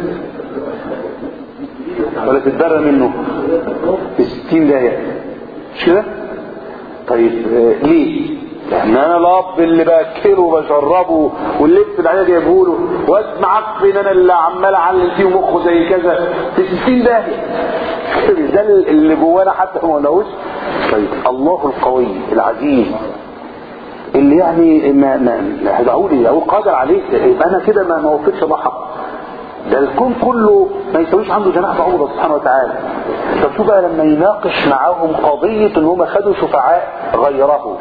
ولا تتبرى منه في ستين دقيقة مش كده طيب آه ليه لان انا الاب اللي باكله وبشربه واللبس اللي عليه جايبه له واسمع عقبي ان انا اللي عمال اعلم فيه مخه زي كذا في 60 داهيه ده اللي جوانا حتى ما قلناهوش طيب الله القوي العزيز اللي يعني ما ما هدعوا لي هو قادر عليه يبقى انا كده ما ما وفقش الله حق ده الكون كله ما يسويش عنده جناح بعوضه سبحانه وتعالى طب شوف بقى لما يناقش معاهم قضية ان هم خدوا شفعاء غيره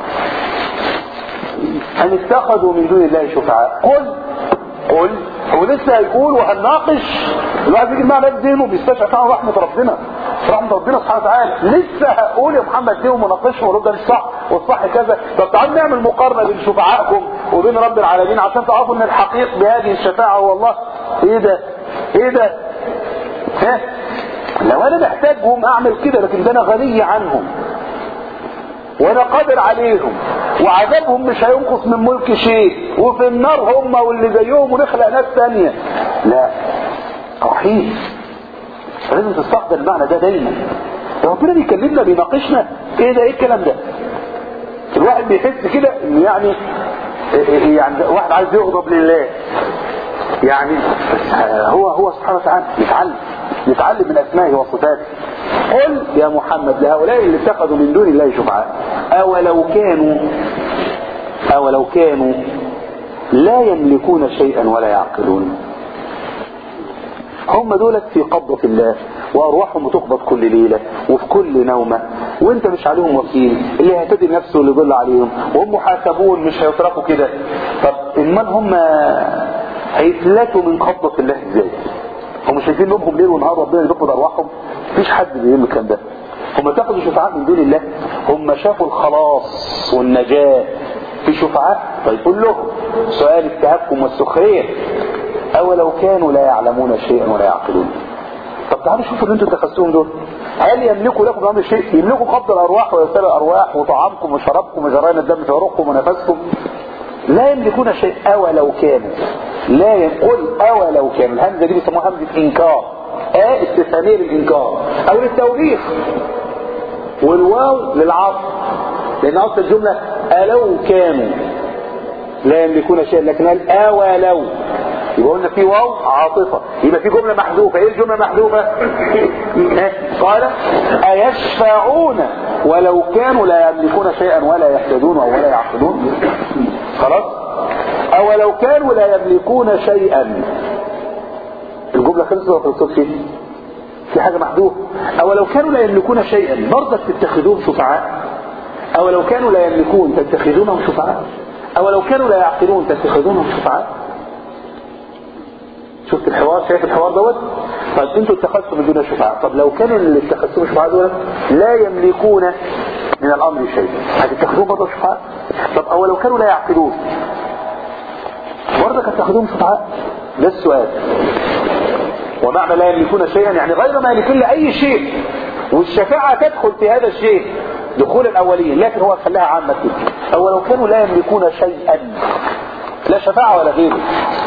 ان اتخذوا من دون الله شفعاء قل قل هو لسه هيقول وهنناقش الواحد يجي معنا ذهنه بيستشعر فعلا رحمة ربنا رحمة ربنا سبحانه وتعالى لسه هقول يا محمد ديهم وناقشهم ونقول ده مش صح والصح كذا طب تعالوا نعمل مقارنة بين شفعائكم وبين رب العالمين عشان تعرفوا ان الحقيق بهذه الشفاعة هو الله ايه ده ايه ده ها لو انا محتاجهم اعمل كده لكن ده انا غني عنهم وانا قادر عليهم وعذابهم مش هينقص من ملك شيء وفي النار هم واللي زيهم ونخلق ناس تانية لا رحيم فلازم تستحضر المعنى ده دايما ربنا بيكلمنا بيناقشنا ايه ده ايه الكلام ده الواحد بيحس كده انه يعني يعني واحد عايز يغضب لله يعني هو هو سبحانه وتعالى يتعلم يتعلم من اسمائه وصفاته قل يا محمد لهؤلاء اللي اتخذوا من دون الله شفعاء اولو كانوا اولو كانوا لا يملكون شيئا ولا يعقلون هم دولت في قبضة الله وأرواحهم بتقبض كل ليلة وفي كل نومة وانت مش عليهم وكيل اللي هيهتدي نفسه اللي يضل عليهم وهم محاسبون مش هيتركوا كده طب امال هم هيفلتوا من قبضة الله ازاي هم شايفين نومهم ليل ونهار ربنا يقبض ارواحهم مفيش حد بيقول الكلام ده هم تاخدوا شفعاء من دون الله هم شافوا الخلاص والنجاة في شفعاء طيب قول لهم سؤال التهكم والسخرية أولو كانوا لا يعلمون شيئا ولا يعقلون طب تعالوا شوفوا اللي انتوا اتخذتوهم دول هل يملكوا لكم امر شيء يملكوا قبض الارواح وارسال الارواح وطعامكم وشرابكم وجرائم الدم في عروقكم ونفسكم لا يملكون شيء اولو كانوا لا يقول اولو كانوا الهمزه دي بيسموها همزه انكار اه استثنائيه للانكار او للتوبيخ والواو للعصر لان اصل الجمله الو كانوا لا يملكون شيئا لكن قال اولو يبقى قلنا في واو عاطفة يبقى في جملة محذوفة ايه الجملة المحذوفة قال ايشفعون ولو كانوا لا يملكون شيئا ولا يهتدون ولا يعقلون خلاص اولو كانوا لا يملكون شيئا الجملة خلصت ولا خلصتش في حاجة محذوفة اولو كانوا لا يملكون شيئا برضك تتخذوهم شفعاء اولو كانوا لا يملكون تتخذونهم شفعاء اولو كانوا لا يعقلون تتخذونهم شفعاء شفت الحوار شايف الحوار دوت طيب انتوا اتخذتم من دون شفعاء طب لو كانوا اللي اتخذتم شفعاء دول لا يملكون من الامر شيء هتتخذوهم برضه شفعاء طب او لو كانوا لا يعقلون برضه هتتخذوهم شفعاء ده السؤال ومعنى لا يملكون شيئا يعني غير مالكين لاي شيء والشفاعة تدخل في هذا الشيء دخول الاولين لكن هو خلاها عامة كده او لو كانوا لا يملكون شيئا لا شفاعة ولا غيره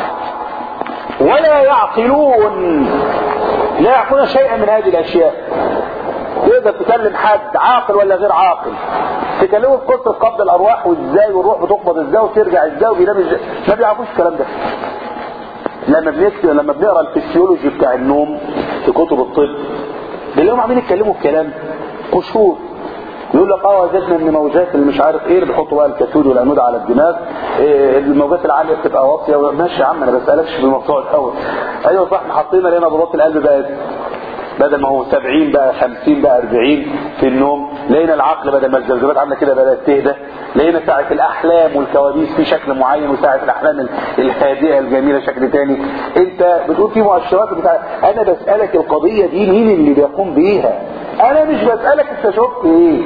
ولا يعقلون لا يعقلون شيئا من هذه الاشياء تقدر تكلم حد عاقل ولا غير عاقل تكلمه في قصه قبض الارواح وازاي والروح بتقبض ازاي وترجع ازاي وبينام ازاي ما بيعرفوش الكلام ده لما بنكتب لما بنقرا الفسيولوجي بتاع النوم في كتب الطب بنلاقيهم عاملين يتكلموا في كلام قشور يقول لك اه وجدنا ان موجات اللي مش عارف ايه اللي بيحطوا بقى الكاتود والانود على الدماغ إيه الموجات العاليه بتبقى واطيه ماشي يا عم انا بسالكش في الموضوع الاول ايوه صح احنا حطينا لنا ضربات القلب بقت بدل ما هو 70 بقى 50 بقى 40 في النوم لقينا العقل بدل ما الذبذبات عامله كده بدات تهدى لقينا ساعه الاحلام والكوابيس في شكل معين وساعه الاحلام الهادئه الجميله شكل تاني انت بتقول في مؤشرات بتاع انا بسالك القضيه دي مين اللي بيقوم بيها انا مش بسالك انت شفت ايه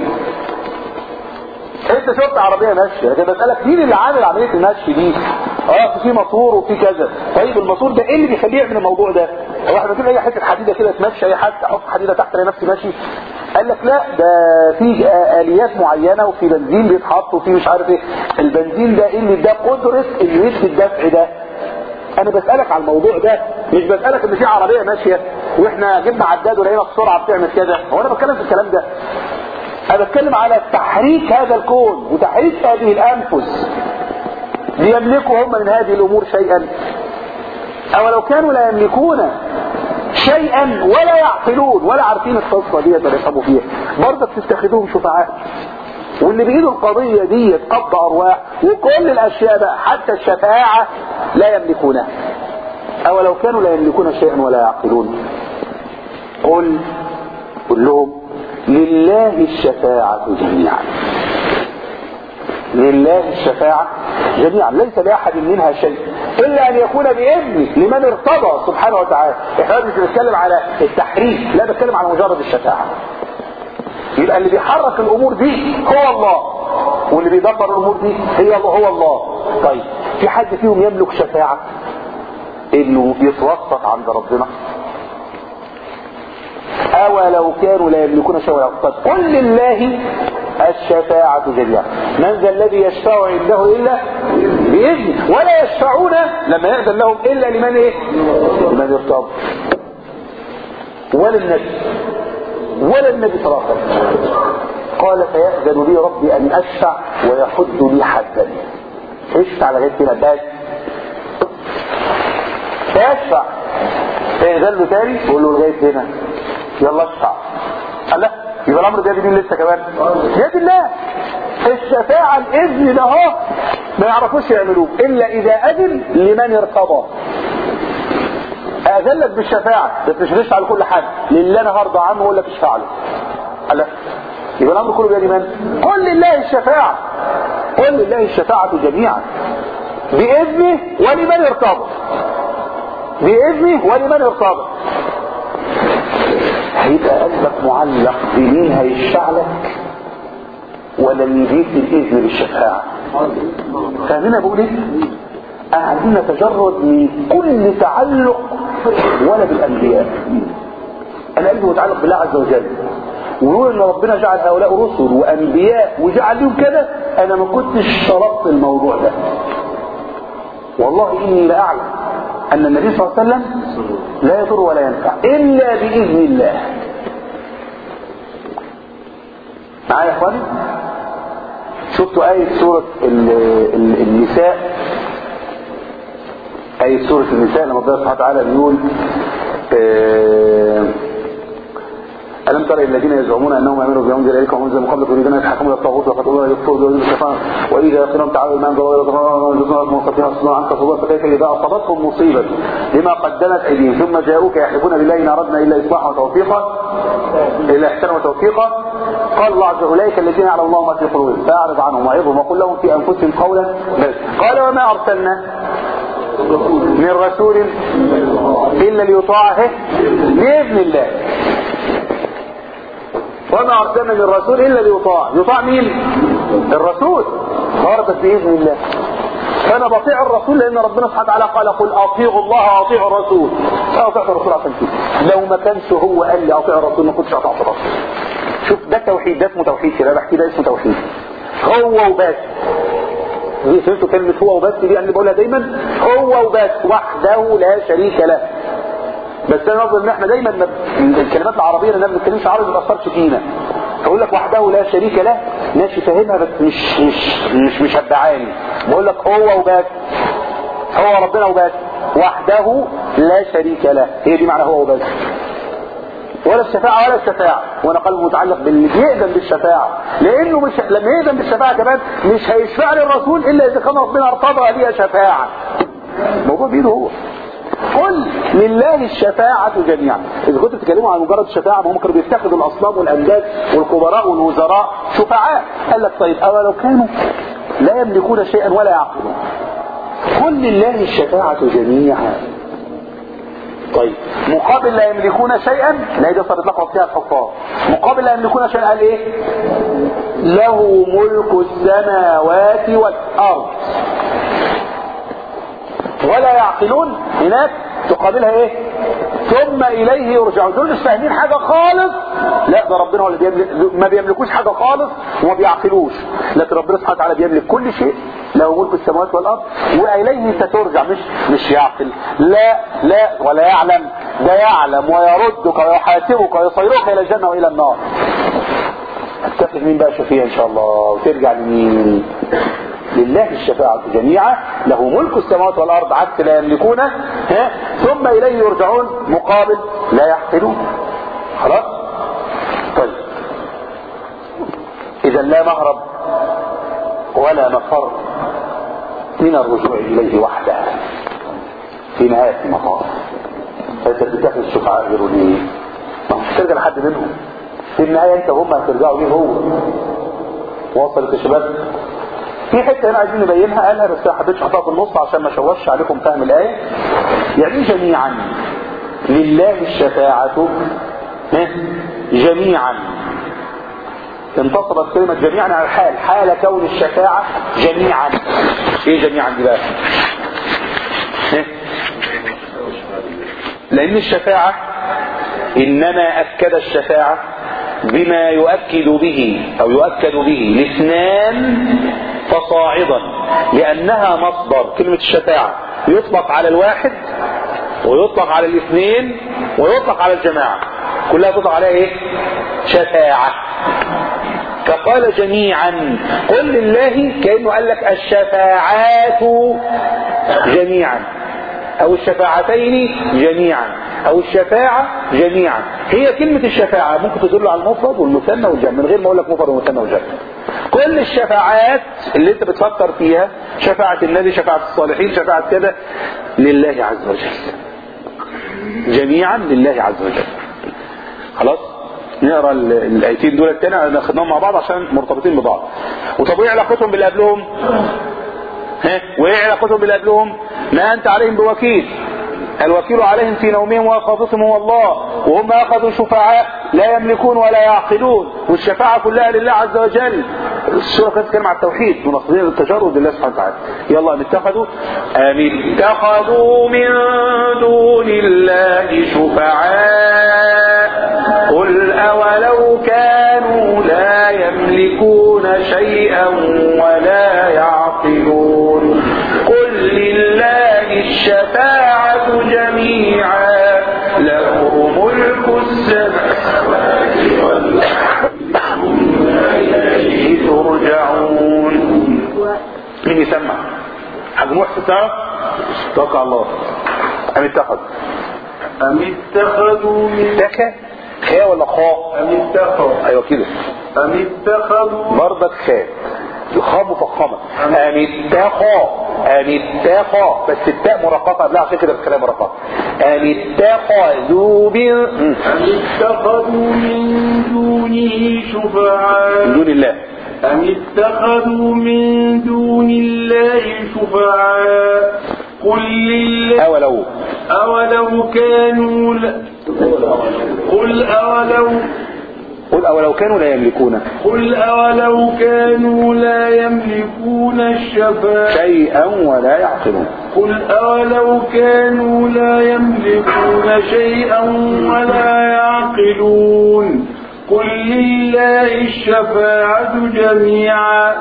انت شفت عربيه ماشيه لكن بسالك مين اللي عامل عمليه المشي دي اه في موتور وفي كذا طيب الموتور ده ايه اللي بيخليه يعمل الموضوع ده هو احنا بنجيب اي حته حديده كده تمشي اي حد احط حديده تحت نفسي ماشي قال لك لا ده في اليات معينه وفي بنزين بيتحط وفي مش عارف ايه البنزين ده ايه اللي ده قدره انه يدي الدفع ده انا بسالك على الموضوع ده مش بسالك ان في عربيه ماشيه واحنا جبنا عداد ولقينا السرعه بتعمل كده هو انا بتكلم في الكلام ده انا بتكلم على تحريك هذا الكون وتحريك هذه الانفس ليملكوا هم من هذه الامور شيئا او لو كانوا لا يملكون شيئا ولا يعقلون ولا عارفين القصه دي ولا يفهموا فيها برضه تتخذوهم شفعاء واللي بايده القضيه دي قبض ارواح وكل الاشياء بقى حتى الشفاعه لا يملكونها او لو كانوا لا يملكون شيئا ولا يعقلون قل قل لهم لله الشفاعة جميعا لله الشفاعة جميعا ليس لأحد منها شيء إلا أن يكون بإذنه لمن ارتضى سبحانه وتعالى إحنا مش بنتكلم على التحريف لا بنتكلم على مجرد الشفاعة يبقى اللي بيحرك الأمور دي هو الله واللي بيدبر الأمور دي هي الله هو الله طيب في حد فيهم يملك شفاعة إنه يتوسط عند ربنا أولو كانوا لا يملكون شيئا ولا طب قل لله الشفاعة جميعا من ذا الذي يشفع عنده إلا بإذنه ولا يشفعون لما يأذن لهم إلا لمن إيه لمن يرتضى ولا النبي ولا النبي صلى الله عليه وسلم قال فيأذن لي ربي أن أشفع ويحد لي حدا اشفع لغاية كده بس فيشفع فيأذن له تاني يقول له لغاية هنا يلا اشفع قال لا يبقى الامر بيد مين لسه كمان بيد الله الشفاعة الاذن ده اهو ما يعرفوش يعملوه الا اذا اذن لمن ارتضى اذن لك بالشفاعه بس مش هتشفع لكل حد لله انا هرضى عنه واقول لك اشفع له قال لك يبقى الامر كله بيد من قل لله الشفاعه قل لله الشفاعه جميعا باذنه ولمن ارتضى باذنه ولمن ارتضى هيبقى قلبك معلق بمين هيشفع لك ولا اللي يديك الاذن بالشفاعه فاهمين بقول ايه قاعدين نتجرد من كل تعلق ولا بالانبياء انا قلبي متعلق بالله عز وجل ونقول ان ربنا جعل هؤلاء رسل وانبياء وجعل لهم كده انا ما كنتش شرطت الموضوع ده والله اني لاعلم ان النبي صلى الله عليه وسلم لا يضر ولا ينفع الا باذن الله معايا يا اخواني شفتوا آية سورة ال- ال- النساء آية سورة النساء لما ربنا سبحانه وتعالى بيقول آه، ألم تر الذين يزعمون أنهم آمنوا بما أنزل إليكم وأنزل من قبلكم يريدون أن يتحكموا إلى الطاغوت وقد أمر يكفروا بوجود الشيطان وإذا يقولون تعالوا ما أنزل الله يرزقنا مستقيما صنع عنك صدور فكيف إذا أصابتهم مصيبة بما قدمت أيديهم ثم جاءوك يحلفون بالله إن أردنا إلا إصلاحا وتوفيقا إلا إحسانا وتوفيقا قال الله عز وجل أولئك الذين يعلم الله ما في قلوبهم فأعرض عنهم وعظهم وقل لهم في أنفسهم قولا بس قال وما أرسلنا من رسول إلا ليطاع إيه؟ بإذن الله وما أرسلنا من رسول إلا ليطاع يطاع مين الرسول غربت بإذن الله فأنا بطيع الرسول لأن ربنا سبحانه وتعالى قال قل أطيعوا الله وأطيعوا الرسول أنا أطيعت الرسول عشان كده لو ما كانش هو قال لي أطيع الرسول ما كنتش أطيعت الرسول شوف ده توحيد ده اسمه توحيد كده بحكي ده اسمه توحيد هو وبس دي فهمتوا كلمة هو وبس دي أنا بقولها دايما هو وبس وحده لا شريك له بس انا نظر ان احنا دايما ما- الكلمات العربيه اللي ما بنتكلمش عربي ما تاثرش فينا اقول لك وحده لا شريك له ماشي فاهمها بس مش مش مش مشبعاني بقول لك هو وبس هو ربنا وبس وحده لا شريك له هي دي معنى هو وبس ولا الشفاعة ولا الشفاعة وانا قلبه متعلق باللي بيقدم بالشفاعة لانه مش لما يقدم بالشفاعة كمان مش هيشفع للرسول الا اذا كان ربنا ارتضى ليها شفاعة الموضوع بايده هو قل لله الشفاعة جميعا إذا كنتوا بتتكلموا عن مجرد الشفاعة ما هم كانوا بيتخذوا الأصنام والأنداد والكبراء والوزراء شفعاء قال لك طيب أولو كانوا لا يملكون شيئا ولا يعقلون قل لله الشفاعة جميعا طيب مقابل لا يملكون شيئا لا دي صارت لقب فيها الحفاظ مقابل لا يملكون شيئا قال ايه له ملك السماوات والارض ولا يعقلون هناك تقابلها ايه ثم اليه يرجعون دول مش فاهمين حاجه خالص لا ده ربنا هو اللي بيملك ما بيملكوش حاجه خالص وما بيعقلوش لكن ربنا سبحانه وتعالى بيملك كل شيء له ملك السماوات والارض واليه سترجع مش مش يعقل لا لا ولا يعلم ده يعلم ويردك ويحاسبك ويصيرك الى الجنه والى النار هتتفق مين بقى شفيع ان شاء الله وترجع لمين لله الشفاعة جميعا له ملك السماوات والأرض عكس لا يملكونه ها؟ ثم إليه يرجعون مقابل لا يحقلون خلاص طيب إذا لا مهرب ولا مفر من الرجوع إليه وحده في نهاية المطاف فأنت بتتخذ الشفعاء غيره ليه؟ ما مش ترجع لحد منهم في النهاية أنت هم هترجعوا ليه هو وصلت يا شباب في حته هنا عايزين نبينها قالها بس ما حبيتش احطها في النص عشان ما اشوشش عليكم فهم الايه يعني جميعا لله الشفاعه ها؟ جميعا انتصبت كلمة جميعا على الحال حال كون الشفاعة جميعا ايه جميعا دي بقى ها؟ لان الشفاعة انما اكد الشفاعة بما يؤكد به او يؤكد به الاثنان فصاعدا لانها مصدر كلمة الشفاعة يطلق على الواحد ويطلق على الاثنين ويطلق على الجماعة كلها تطلق عليها ايه شفاعة فقال جميعا قل لله كأنه قال لك الشفاعات جميعا او الشفاعتين جميعا او الشفاعة جميعا هي كلمة الشفاعة ممكن تدل على المفرد والمثنى والجمع من غير ما اقول لك مفرد ومثنى وجمع كل الشفاعات اللي انت بتفكر فيها شفاعة النبي شفاعة الصالحين شفاعة كذا لله عز وجل جميعا لله عز وجل خلاص نقرا ال- الايتين دول التاني ناخدهم مع بعض عشان مرتبطين ببعض وطب ايه علاقتهم باللي قبلهم ها وايه علاقتهم باللي قبلهم ما انت عليهم بوكيل الوكيل عليهم في نومهم ويقظتهم هو الله وهم اخذوا شفعاء لا يملكون ولا يعقلون والشفاعة كلها لله عز وجل السورة كانت تتكلم عن التوحيد مناصرين للتجرد لله سبحانه وتعالى يلا ام اتخذوا ام اتخذوا من دون الله شفعاء قل اولو كانوا لا يملكون شيئا ولا يعقلون قل لله الشفاعة جميعا له ملك السماوات والأرض إليه ترجعون مين يسمع حاج محسن تعرف توكل على الله أم اتخذ أم اتخذوا من تكا خاء ولا خاء أم اتخذوا ايوه كده أم اتخذوا برضك خاء الخاء مفخمة أم اتخا أم اتخا بس التاء مرققة قبلها عشان كده الكلام مرققة أم اتخذوا من أم اتخذوا من دونه شفعاء من دون الله أم اتخذوا من دون الله شفعاء قل لله أولو أولو كانوا لا قل أولو قل أولو كانوا لا يملكون قل أولو كانوا لا يملكون الشفاعة شيئا ولا يعقلون قل أولو كانوا لا يملكون شيئا ولا يعقلون قل لله الشفاعة جميعا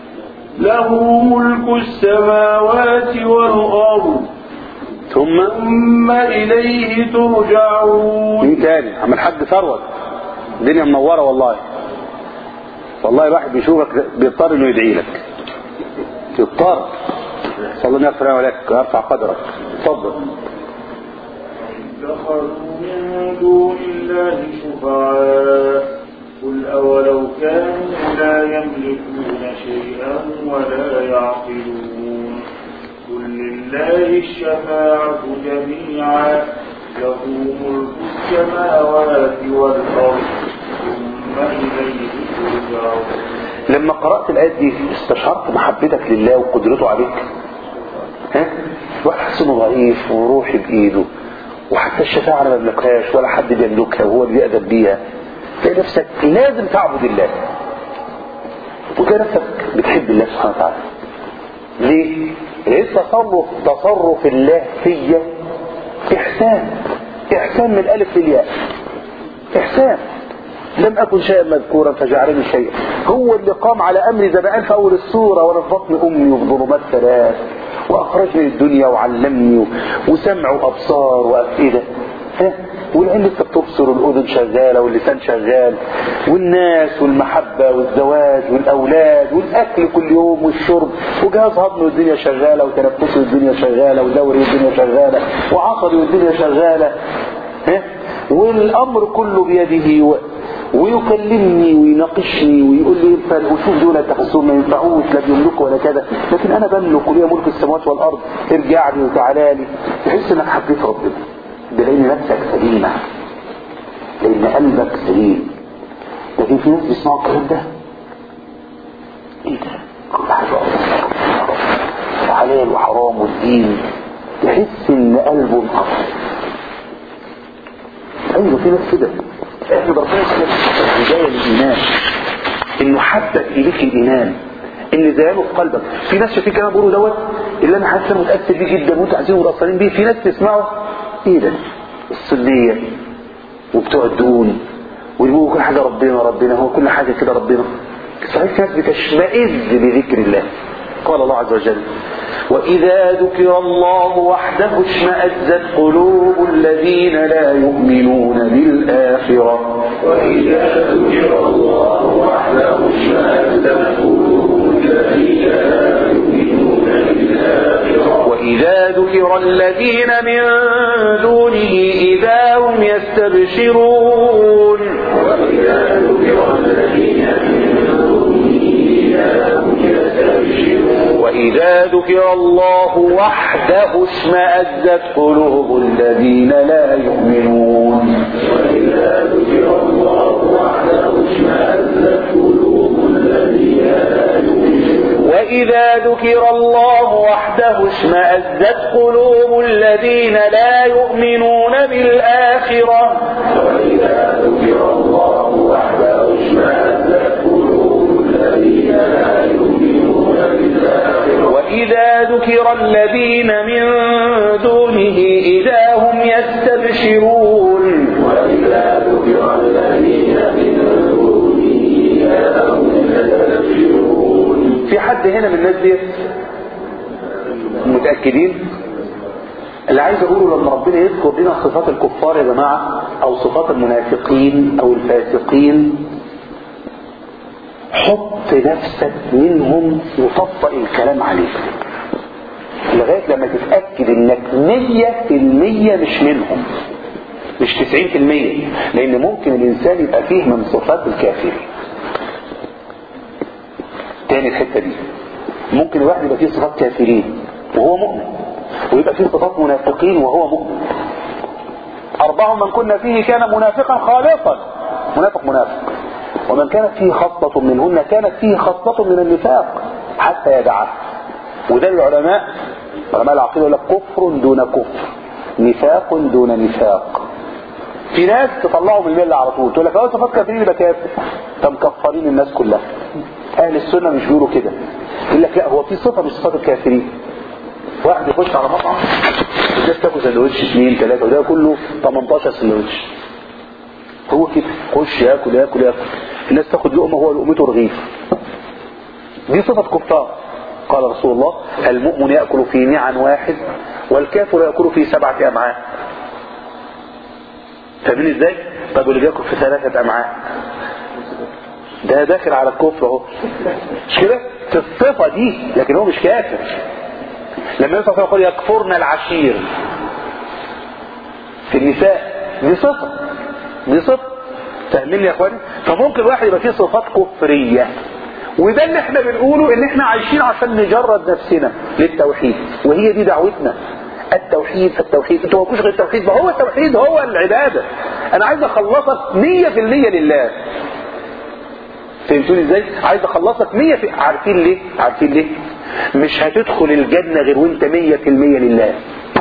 له ملك السماوات والأرض ثم ثم إليه ترجعون مين تاني عم الحاج ثروت الدنيا منورة والله والله الواحد بيشوفك بيضطر انه يدعي لك يضطر صلى الله عليه وسلم لك ويرفع قدرك اتفضل اتخذوا من دون الله شفعاء قل أولو كانوا لا يملكون شيئا ولا يعقلون قل لله الشفاعة جميعا له ملك السماوات والأرض ثم إليه ترجعون لما قرأت الآيات دي استشعرت محبتك لله وقدرته عليك ها واحد حسنه ضعيف وروحي بإيده وحتى الشفاعة أنا ما بملكهاش ولا حد بيملكها وهو اللي بيأدب بيها تلاقي نفسك لازم تعبد الله وتلاقي نفسك بتحب الله سبحانه وتعالى ليه؟ لأن تصرف تصرف الله فيا إحسان إحسان من الألف للياء إحسان لم أكن شيئا مذكورا فجعلني شيئا هو اللي قام على أمري زي ما قال في أول السورة وأنا في بطن أمي وفي ظلمات ثلاث وأخرجني الدنيا وعلمني و- وسمع وأبصار وأفئدة ها؟ والعين لسه بتبصر والأذن شغالة واللسان شغال والناس والمحبة والزواج والأولاد والأكل كل يوم والشرب وجهاز هضمي والدنيا شغالة وتنفسي والدنيا شغالة ودوري والدنيا شغالة وعصبي والدنيا شغالة ها؟ والأمر كله بيده و... ويكلمني ويناقشني ويقول لي ينفع وشوف دول تحسهم ما ينفعوش لا بيملكوا ولا كذا لكن انا بملك وليا ملك السماوات والارض ارجع لي وتعالى لي تحس انك حبيت ربنا ده لان نفسك سليمه لان قلبك سليم لكن في ناس بيسمعوا الكلام ده ايه ده كل حاجه حلال وحرام والدين تحس ان قلبه انقطع ايوه في ناس كده احمد ربنا كده بدايه الايمان انه حبك اليك الايمان ان زيانه في قلبك في ناس شايفين كلام بيقولوا دوت اللي انا حاسس أنا متاثر بيه جدا وانتوا عايزين متاثرين بيه في ناس تسمعوا ايه ده السنيه وبتوع الدون ويقولوا كل حاجه ربنا ربنا هو كل حاجه كده ربنا صحيح في ناس بتشمئز بذكر الله قال الله عز وجل وإذا ذكر الله وحده اشمأزت قلوب الذين لا يؤمنون بالآخرة وإذا ذكر الله وحده اشمأزت قلوب الذين لا يؤمنون بالآخرة وإذا ذكر الذين من دونه إذا يستبشرون وإذا ذكر الله وحده اشمأزت قلوب الذين لا يؤمنون وإذا ذكر الله وحده اشمأزت قلوب الذين لا يؤمنون وإذا ذكر الله وحده اشمأزت قلوب الذين لا يؤمنون بالآخرة وإذا ذكر الله وحده اشمأزت قلوب الذين لا يؤمنون بالآخرة وإذا ذكر الذين من دونه إذا هم يستبشرون وإذا ذكر الذين من دونه إذا هم يستبشرون في حد هنا من الناس دي متأكدين اللي عايز اقوله لما ربنا يذكر لنا صفات الكفار يا جماعة او صفات المنافقين او الفاسقين حط نفسك منهم وطبق الكلام عليك لغاية لما تتأكد انك مية في المية مش منهم مش تسعين في المية لان ممكن الانسان يبقى فيه من صفات الكافرين تاني الحتة دي ممكن الواحد يبقى فيه صفات كافرين وهو مؤمن ويبقى فيه صفات منافقين وهو مؤمن أربع من كنا فيه كان منافقا خالصا منافق منافق ومن كانت فيه خصلة منهن كانت فيه خصلة من النفاق حتى يدعها وده العلماء علماء العقيدة يقول لك كفر دون كفر نفاق دون نفاق في ناس تطلعوا من المله على طول تقول لك لو صفات كافرين يبقى كافر فمكفرين الناس كلها اهل السنه مش بيقولوا كده يقول لك لا هو في صفه من صفات الكافرين واحد يخش على مطعم الناس تاكل سندوتش اثنين ثلاثه وده كله 18 سندوتش هو كده خش ياكل ياكل ياكل الناس تاخد لقمه هو لقمته رغيف دي صفه كفار قال رسول الله المؤمن ياكل في نعن واحد والكافر ياكل في سبعه امعاء فاهمين ازاي؟ طب واللي بياكل في ثلاثه امعاء ده داخل على الكفر اهو مش كده؟ في الصفه دي لكن هو مش كافر لما يوسف يقول يكفرن العشير في النساء دي صفة دي صفة فاهمين يا اخواني فممكن واحد يبقى فيه صفات كفرية وده اللي احنا بنقوله ان احنا عايشين عشان نجرد نفسنا للتوحيد وهي دي دعوتنا التوحيد التوحيد انتوا ما غير التوحيد ما هو التوحيد هو العبادة انا عايز اخلصك 100% لله فهمتوني ازاي عايز اخلصك 100 في... عارفين ليه عارفين ليه مش هتدخل الجنة غير وانت 100% لله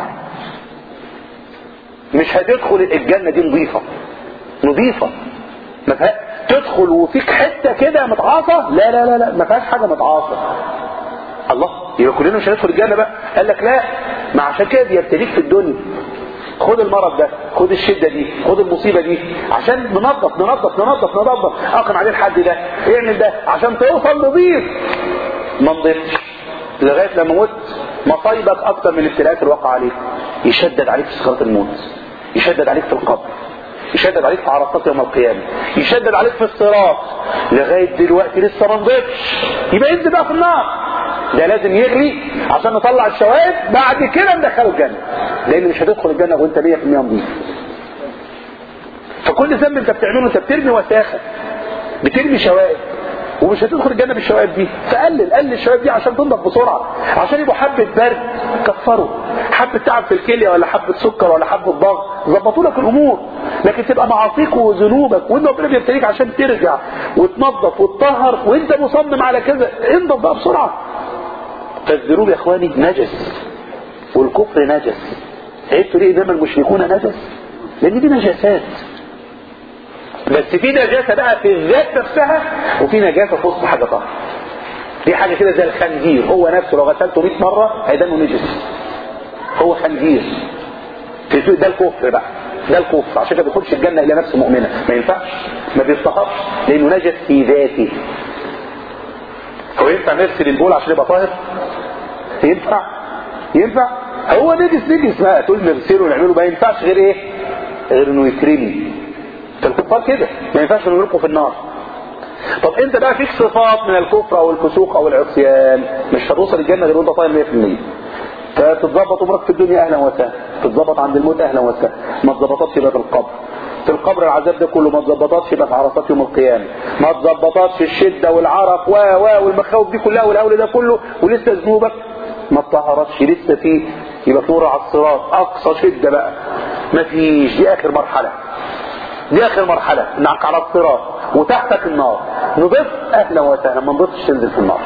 مش هتدخل الجنة دي نظيفة نظيفة ما فيها تدخل وفيك حتة كده متعاصة لا لا لا لا ما فيهاش حاجة متعاصة الله يبقى كلنا مش هندخل الجنة بقى قال لك لا ما عشان كده بيبتليك في الدنيا خد المرض ده خد الشدة دي خد المصيبة دي عشان ننظف ننظف ننظف ننظف اقم عليه الحد ده اعمل ده عشان توصل نظيف ما نضيفش لغاية لما مت مصايبك اكتر من الابتلاءات اللي وقع عليك يشدد عليك في سكرات الموت يشدد عليك في القبر يشدد عليك في عرصات يوم القيامة يشدد عليك في الصراط لغاية دلوقتي لسه ما نضيفش يبقى انت بقى في النار ده لازم يغلي عشان نطلع الشوائب بعد كده ندخله الجنة لان مش هتدخل الجنة وانت 100% نظيف فكل ذنب انت بتعمله انت بترمي وساخة بترمي شوائب ومش هتدخل الجنة بالشوائب دي فقلل قلل الشوائب دي عشان تنضف بسرعة عشان يبقوا حبة برد كفروا حبة تعب في الكلية ولا حبة سكر ولا حبة ضغط ظبطوا لك الامور لكن تبقى معاصيك وذنوبك وانت ربنا بيبتليك عشان ترجع وتنظف وتطهر وانت مصمم على كذا انضف بقى بسرعة فالذنوب يا اخواني نجس والكفر نجس عرفتوا ليه انما المشركون نجس لان دي نجاسات بس في نجاسة بقى في الذات نفسها وفي نجاسة في وسط حاجة طاهرة دي حاجة كده زي الخنزير هو نفسه لو غسلته 100 مرة هيدانه نجس هو خنزير ده الكفر بقى ده الكفر عشان كده بيخش الجنة إلى نفسه مؤمنة ما ينفعش ما بيستحقش لأنه نجس في ذاته هو ينفع نغسل البول عشان يبقى طاهر ينفع ينفع هو نجس نجس بقى تقول نغسله ونعمله ما ينفعش غير ايه غير انه يكرمي فالكفار كده ما ينفعش انه يلقوا في النار طب انت بقى فيك صفات من الكفر او الفسوق او العصيان مش هتوصل الجنه غير وانت طاير 100% فتتظبط امورك في الدنيا اهلا وسهلا تتظبط عند الموت اهلا وسهلا ما تظبطتش بقى في القبر في القبر العذاب ده كله ما تظبطاتش يبقى في عرصات يوم القيامه ما تظبطاتش الشده والعرق و و والمخاوف دي كلها والهول ده كله ولسه ذنوبك ما اتطهرتش لسه في يبقى طور على الصراط اقصى شده بقى ما فيش دي اخر مرحله دي اخر مرحله انك على الصراط وتحتك النار نضيف اهلا وسهلا ما نضيفش تنزل في النار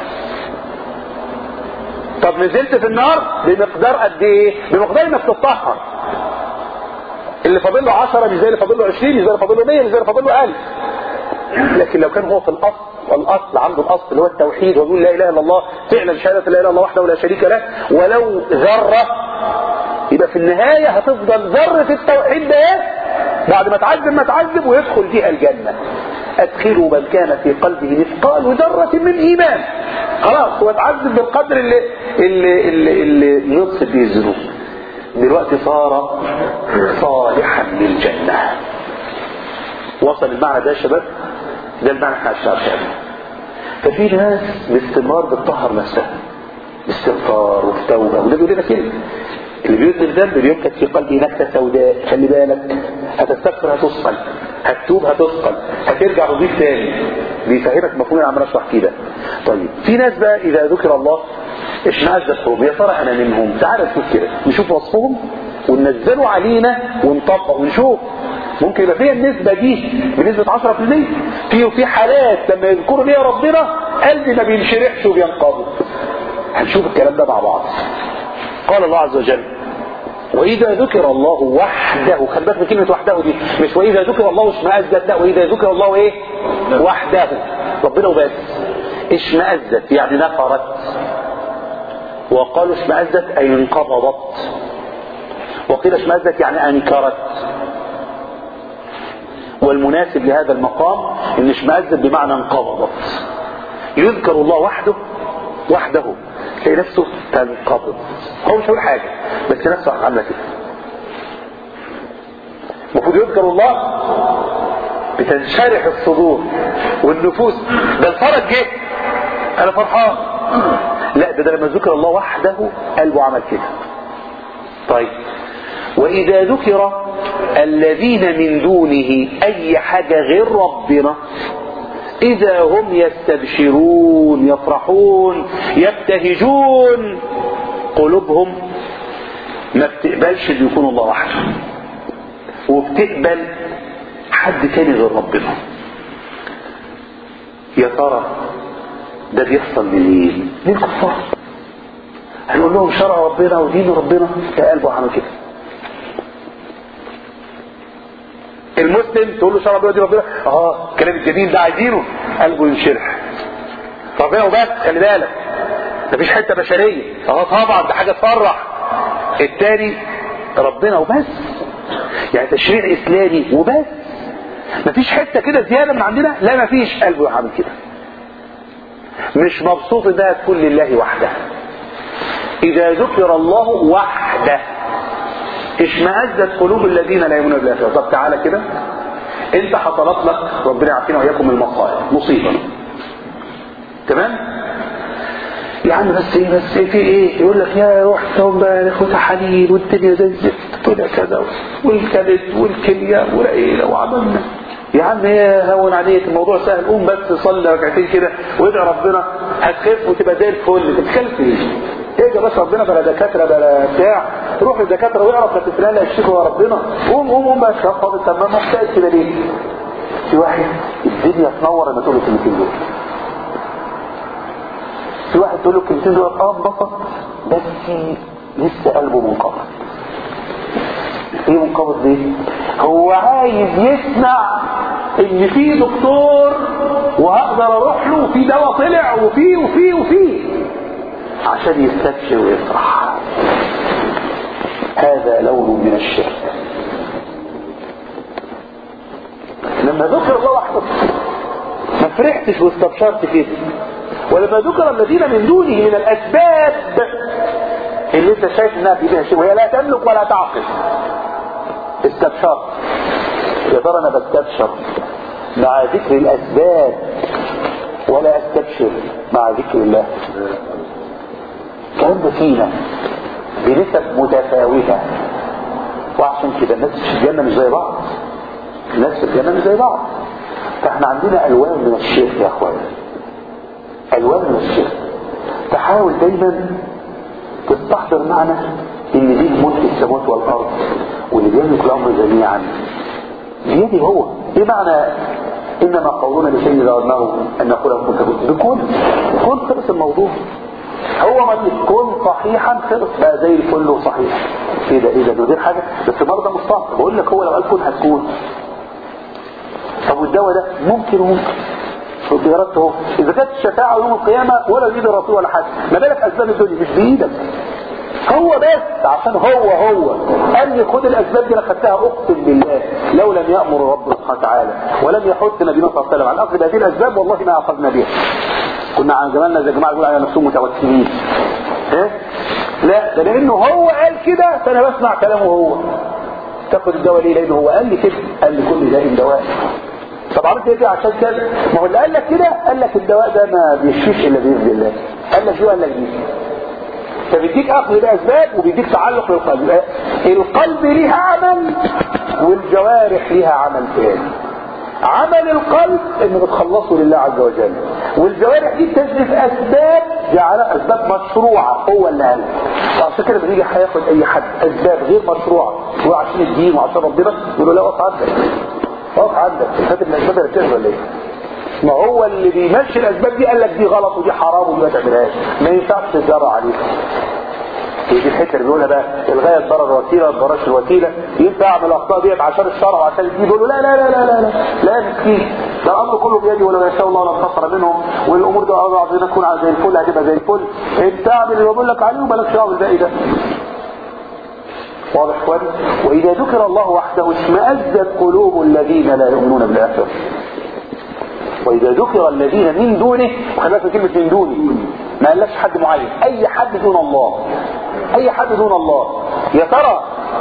طب نزلت في النار بمقدار قد ايه بمقدار انك تتطهر اللي فاضل له 10 مش زي اللي فاضل له 20 مش زي اللي فاضل له 100 مش زي اللي فاضل له 1000 لكن لو كان هو في الاصل والاصل عنده الاصل اللي هو التوحيد ويقول لا اله الا الله فعلا شهاده لا اله الا الله وحده لا شريك له ولو ذره يبقى في النهايه هتفضل ذره التوحيد ده بعد ما تعذب ما تعذب ويدخل فيها الجنه ادخلوا من كان في قلبه مثقال ذره من ايمان خلاص هو اتعذب بالقدر اللي اللي اللي, اللي يصف به الذنوب دلوقتي صار صالحا للجنه وصل المعنى ده يا شباب ده المعنى بتاع الشعب ففي ناس باستمرار بتطهر نفسها باستغفار وتوبه وده بيقول لنا كده اللي بيذنب ذنب بيمكن في قلبه نكته سوداء خلي بالك هتستغفر هتصفل هتتوب هتصفل هترجع تضيف تاني بيفهمك مفهوم اللي عمال اشرح كده طيب في ناس بقى اذا ذكر الله اشمئزت قلوبهم يا ترى انا منهم تعال نشوف كده نشوف وصفهم وننزله علينا ونطبق ونشوف ممكن يبقى فيها النسبة دي بنسبة 10% في في حالات لما يذكروا ليها ربنا قلبي ما بينشرحش وبينقبض هنشوف الكلام ده مع بعض قال الله عز وجل وإذا ذكر الله وحده خلي بالك من كلمة وحده دي مش وإذا ذكر الله اشمئزت لا وإذا ذكر الله إيه وحده ربنا وبس اشمئزت يعني نفرت وقالوا اشمئزت أي انقبضت وقيل اشمئزت يعني أنكرت والمناسب لهذا المقام ان اشمئزت بمعنى انقبضت يذكر الله وحده وحده تلاقي نفسه تنقبض هو مش هيقول حاجه بس نفسه عامله كده المفروض يذكر الله بتنشرح الصدور والنفوس ده الفرج جه انا فرحان لا ده, ده لما ذكر الله وحده قلبه عمل كده طيب واذا ذكر الذين من دونه اي حاجة غير ربنا اذا هم يستبشرون يفرحون يبتهجون قلوبهم ما بتقبلش ان يكون الله وحده وبتقبل حد تاني غير ربنا يا ترى ده بيحصل لمين للكفار هنقول لهم شرع ربنا ودين ربنا ده قلبه عمل كده المسلم تقول له شرع ربنا ربنا اه الكلام الجميل ده عايزينه قلبه ينشرح ربنا وبس خلي بالك مفيش حته بشريه اه طبعا ده حاجه تفرح التاني ربنا وبس يعني تشريع اسلامي وبس مفيش حته كده زياده من عندنا لا مفيش قلبه عامل كده مش مبسوط انها تكون لله وحده اذا ذكر الله وحده اشمئزت قلوب الذين لا يؤمنون بالاخره طب تعالى كده انت حصلت لك ربنا يعافينا واياكم المصائب مصيبه تمام يا عم بس ايه بس ايه في ايه يقول لك يا رحت امبارح وتحاليل والدنيا زي الزفت وده كذا والكبد والكليه والعيله وعملنا يا عم ايه هون عليك الموضوع سهل قوم بس صلي ركعتين كده وادعي ربنا هتخف وتبقى زي الفل تتخلف ايه ايه بس ربنا بلا دكاتره بلا بتاع روح للدكاتره واعرف لا فلان يشتكوا يا ربنا قوم قوم قوم بس فاضي تمام محتاج كده ليه في واحد الدنيا تنور لما تقول له الكلمتين دول في واحد تقول له الكلمتين دول اه انبسط بس لسه قلبه منقبض ايه منقبض ليه هو عايز يسمع ان في دكتور وهقدر اروح له وفي دواء طلع وفي وفي وفي عشان يستبشر ويفرح هذا لون من الشرك لما ذكر الله وحده ما فرحتش واستبشرت كده ولما ذكر الذين من دونه من الاسباب اللي انت شايف انها في بها شيء وهي لا تملك ولا تعقل استبشرت يا ترى انا بستبشر مع ذكر الاسباب ولا استبشر مع ذكر الله الكلام ده فينا بنسب متفاوتة وعشان كده الناس في الجنة مش زي بعض الناس في الجنة زي بعض فاحنا عندنا الوان من الشرك يا اخوانا الوان من الشرك تحاول دايما تستحضر معنى ان ليه ملك السماوات والارض واللي بيملك الامر جميعا بيدي هو ايه معنى انما قولنا لشيء اذا ارناه ان نقول له كنت كنت بكون كن خلص الموضوع هو ما كن صحيحا خلص بقى زي الفل وصحيح ايه ده ايه ده من غير حاجه بس برضه مستحضر بقول لك هو لو قال كن هتكون طب والدواء ده ممكن وممكن بإرادته هو إذا كانت الشفاعة يوم القيامة ولا بإيد الرسول ولا حاجة ما بالك أسباب الدنيا مش بإيدك هو بس عشان هو هو قال لي خد الأسباب دي أنا خدتها أقسم بالله لو لم يأمر رب سبحانه وتعالى ولم يحث نبينا صلى الله عليه وسلم على أخذ هذه الأسباب والله ما أخذنا بها كنا عن زماننا زي جماعة يقول على نفسهم متوكلين ها لا ده لأنه هو قال كده فأنا بسمع كلامه هو تاخد الدواء ليه لأنه هو قال لي كده قال لي كل داء دواء طب عملت ايه عشان كده ما هو اللي قال لك كده قال لك الدواء ده ما بيشفيش الا باذن الله قال لك دي وقال لك دي فبيديك اخذ الاسباب وبيديك تعلق للقلب القلب ليها عمل والجوارح ليها عمل تاني عمل القلب انه بتخلصه لله عز وجل والجوارح دي بتجري في اسباب جعلها اسباب مشروعه هو اللي قال فعشان كده بنيجي هياخد اي حد اسباب غير مشروعه هو عشان الدين وعشان ربنا يقول له لا اقف عندك اقف عندك فاتت الاسباب اللي بتعمل ولا ايه ما هو اللي بيمشي الاسباب دي قال لك دي غلط ودي حرام ودي ما تعملهاش ما ينفعش تتجرى عليك هي دي الحته اللي بيقولها بقى الغايه تبرر الوسيله ما تبررش الوسيله ينفع اعمل الاخطاء دي عشان الشرع وعشان الدين يقولوا لا لا لا لا لا لا لا مسكين ده الامر كله بيدي ولا يشاء الله ولا انتصر منهم والامور دي عايزين تكون زي الفل هتبقى زي الفل انت اعمل اللي بقول لك عليه وبلاش دعوه بالباقي ده واضح اخواني واذا ذكر الله وحده اشمئزت قلوب الذين لا يؤمنون بالاخره واذا ذكر الذين من دونه وخلي بالك كلمه من دونه ما قالكش حد معين اي حد دون الله اي حد دون الله يا ترى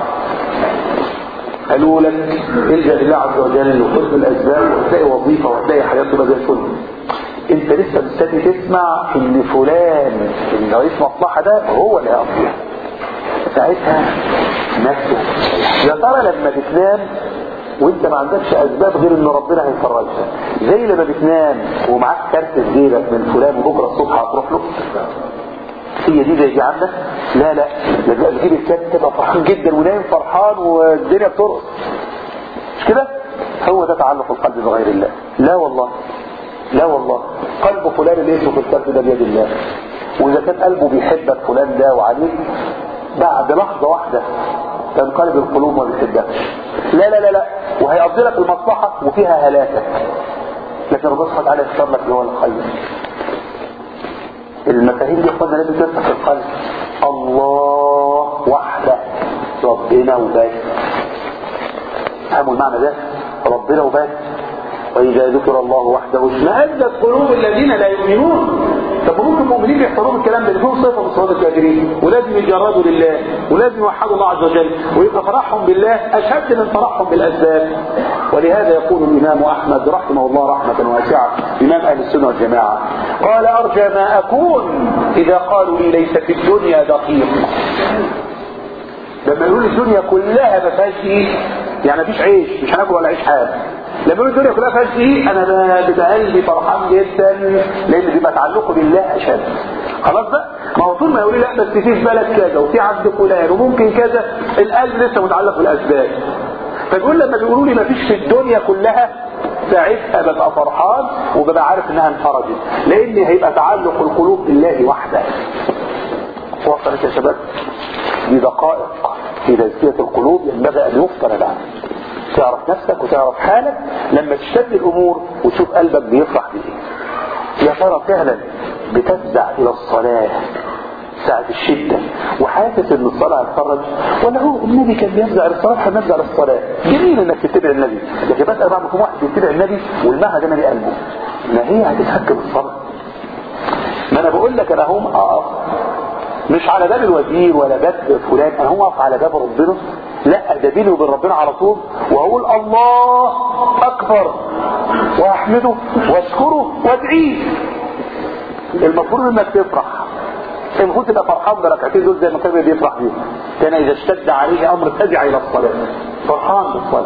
قالوا لك الجا لله عز وجل وخذ الاسباب وتلاقي وظيفه وتلاقي حياه تبقى زي الفل انت لسه مستني تسمع ان فلان اللي رئيس مصلحه ده هو اللي هيقضيها ساعتها نفسه يا ترى لما بتنام وانت ما عندكش اسباب غير ان ربنا هيفرجها زي لما بتنام ومعاك كارت في جيبك من فلان بكره الصبح هتروح له هي دي زي دي عندك لا لا لما تجيب الكارت تبقى فرحان جدا ونايم فرحان والدنيا بترقص مش كده هو ده تعلق القلب بغير الله لا والله لا والله قلب فلان اللي اسمه في الكارت ده بيد الله واذا كان قلبه بيحبك فلان ده وعليك بعد لحظة واحدة تنقلب القلوب ما بتحبكش لا لا لا لا وهيقضي لك المصلحة وفيها هلاكك لكن ربنا سبحانه وتعالى يختار لك اللي هو الخير المفاهيم دي قلنا لازم تفتح في القلب الله وحده ربنا وبس فهموا المعنى ده ربنا وبس وإذا ذكر الله وحده اشمئزت قلوب الذين لا يؤمنون طب ممكن المؤمنين يحترموا الكلام ده يكون صفه من صفات الكافرين ولازم يجردوا لله ولازم يوحدوا الله عز وجل ويبقى فرحهم بالله اشد من فرحهم بالاسباب ولهذا يقول الامام احمد رحمه الله رحمه واسعه امام اهل السنه والجماعه قال ارجى ما اكون اذا قالوا لي ليس في الدنيا دقيق لما يقولوا الدنيا كلها ما فيهاش ايه يعني مفيش عيش مش هناكل ولا عيش حاجه لما يقول الدنيا كلها فيهاش ايه انا بيبقى قلبي فرحان جدا لان بيبقى تعلقه بالله اشد خلاص بقى ما هو طول ما يقول لي لا بس في في بلد كذا وفي عبد فلان وممكن كذا القلب لسه متعلق بالاسباب فبيقول لما بيقولوا لي ما فيش في الدنيا كلها ساعتها ببقى فرحان وببقى عارف انها انفرجت لان هيبقى تعلق القلوب بالله وحده وصلت يا شباب دي دقائق في تزكية القلوب ينبغي ان يفطر لها تعرف نفسك وتعرف حالك لما تشتد الامور وتشوف قلبك بيفرح بايه يا ترى فعلا بتفزع الى الصلاة ساعة الشدة وحاسس ان الصلاة هتخرج ولا هو النبي كان بيفزع للصلاة هنفزع للصلاة جميل انك تتبع النبي لكن بسأل بعضكم واحد بيتبع النبي والمعنى ده مالي قلبه ما هي هتتحكم الصلاة ما انا بقول لك انا هم اقف مش على باب الوزير ولا باب فلان انا هم اقف على باب ربنا لا ده بيني وبين ربنا على طول واقول الله اكبر واحمده واشكره وادعيه المفروض انك تفرح المفروض تبقى فرحان بركعتين دول زي ما كان بيفرح بيهم كان اذا اشتد عليه امر فزع الى الصلاه فرحان بالصلاه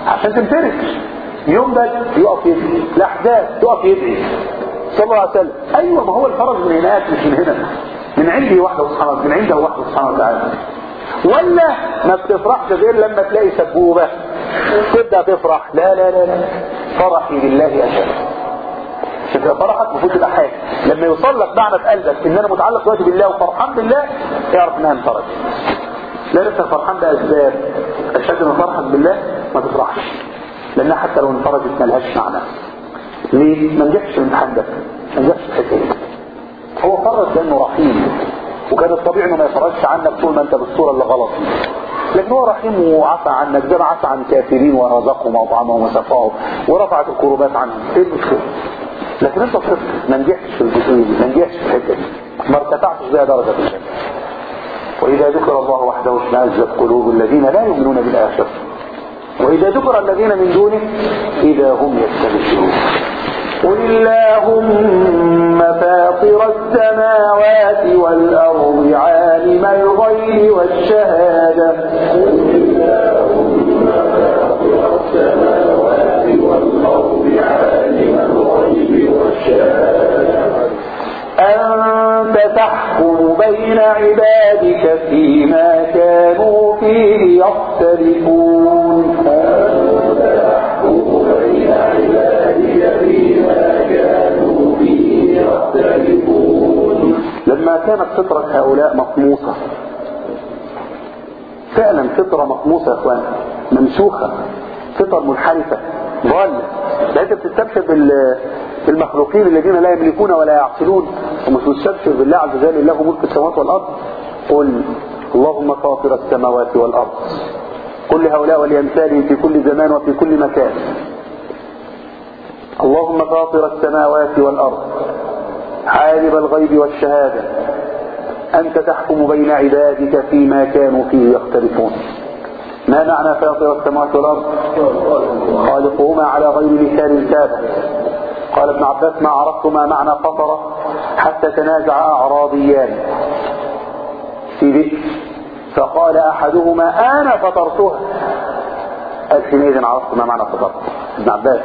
عشان تمتلك يوم ده يقف يدعي الاحداث يقف يدعي صلى الله عليه وسلم ايوه ما هو الفرج من هناك مش من هنا من عنده وحده سبحانه من عنده وحده سبحانه وتعالى ولا ما بتفرحش غير لما تلاقي سبوبه تبدا تفرح لا لا لا لا فرحي بالله اشد تبقى فرحك المفروض تبقى حاجه لما يوصل لك معنى في قلبك ان انا متعلق دلوقتي بالله وفرحان بالله اعرف انها انفرج لا لسه فرحان باسباب اشد من فرحك بالله ما تفرحش لانها حتى لو انفرجت ملهاش معنى ليه؟ ما نجحش في الامتحان ده ما نجحش في الحته دي هو فرج لانه رحيم وكان الطبيعي انه ما يفرجش عنك طول ما انت بالصوره اللي غلط لكن هو رحيم وعفى عنك زي ما عفى عن الكافرين ورزقهم واطعمهم وسقاهم ورفعت الكروبات عنهم ايه المشكله؟ لكن انت صفر ما نجحتش في الجزئيه دي ما نجحتش في الحته دي ما ارتفعتش بها درجه في الجنه واذا ذكر الله وحده اشمئزت قلوب الذين لا يؤمنون بالاخره واذا ذكر الذين من دونه اذا هم يستبشرون قل اللهم فاطر السماوات والأرض عالم الغيب والشهادة قل اللهم فاطر السماوات والأرض عالم الغيب والشهادة أنت تحكم بين عبادك فيما كانوا فيه يختلفون أنت تحكم بين عبادك فيما كانوا فيه يختلفون لما كانت فطرة هؤلاء مطموسة فعلا فطرة مطموسة يا اخوان ممسوخة فطر منحرفة ضالة لا انت بتستبشر بال- بالمخلوقين الذين لا يملكون ولا يعقلون ومش بتستبشر بالله عز وجل له ملك السماوات والارض قل اللهم فاطر السماوات والارض قل لهؤلاء ولامثالهم في كل زمان وفي كل مكان اللهم فاطر السماوات والارض عالم الغيب والشهاده أنت تحكم بين عبادك فيما كانوا فيه يختلفون ما معنى فاطر السماوات والأرض خالقهما على غير مثال سابق قال ابن عباس ما عرفت ما معنى فطر حتى تنازع أعرابيان في بئر فقال أحدهما أنا فطرتها قال حينئذ عرفت ما معنى فطرت ابن عباس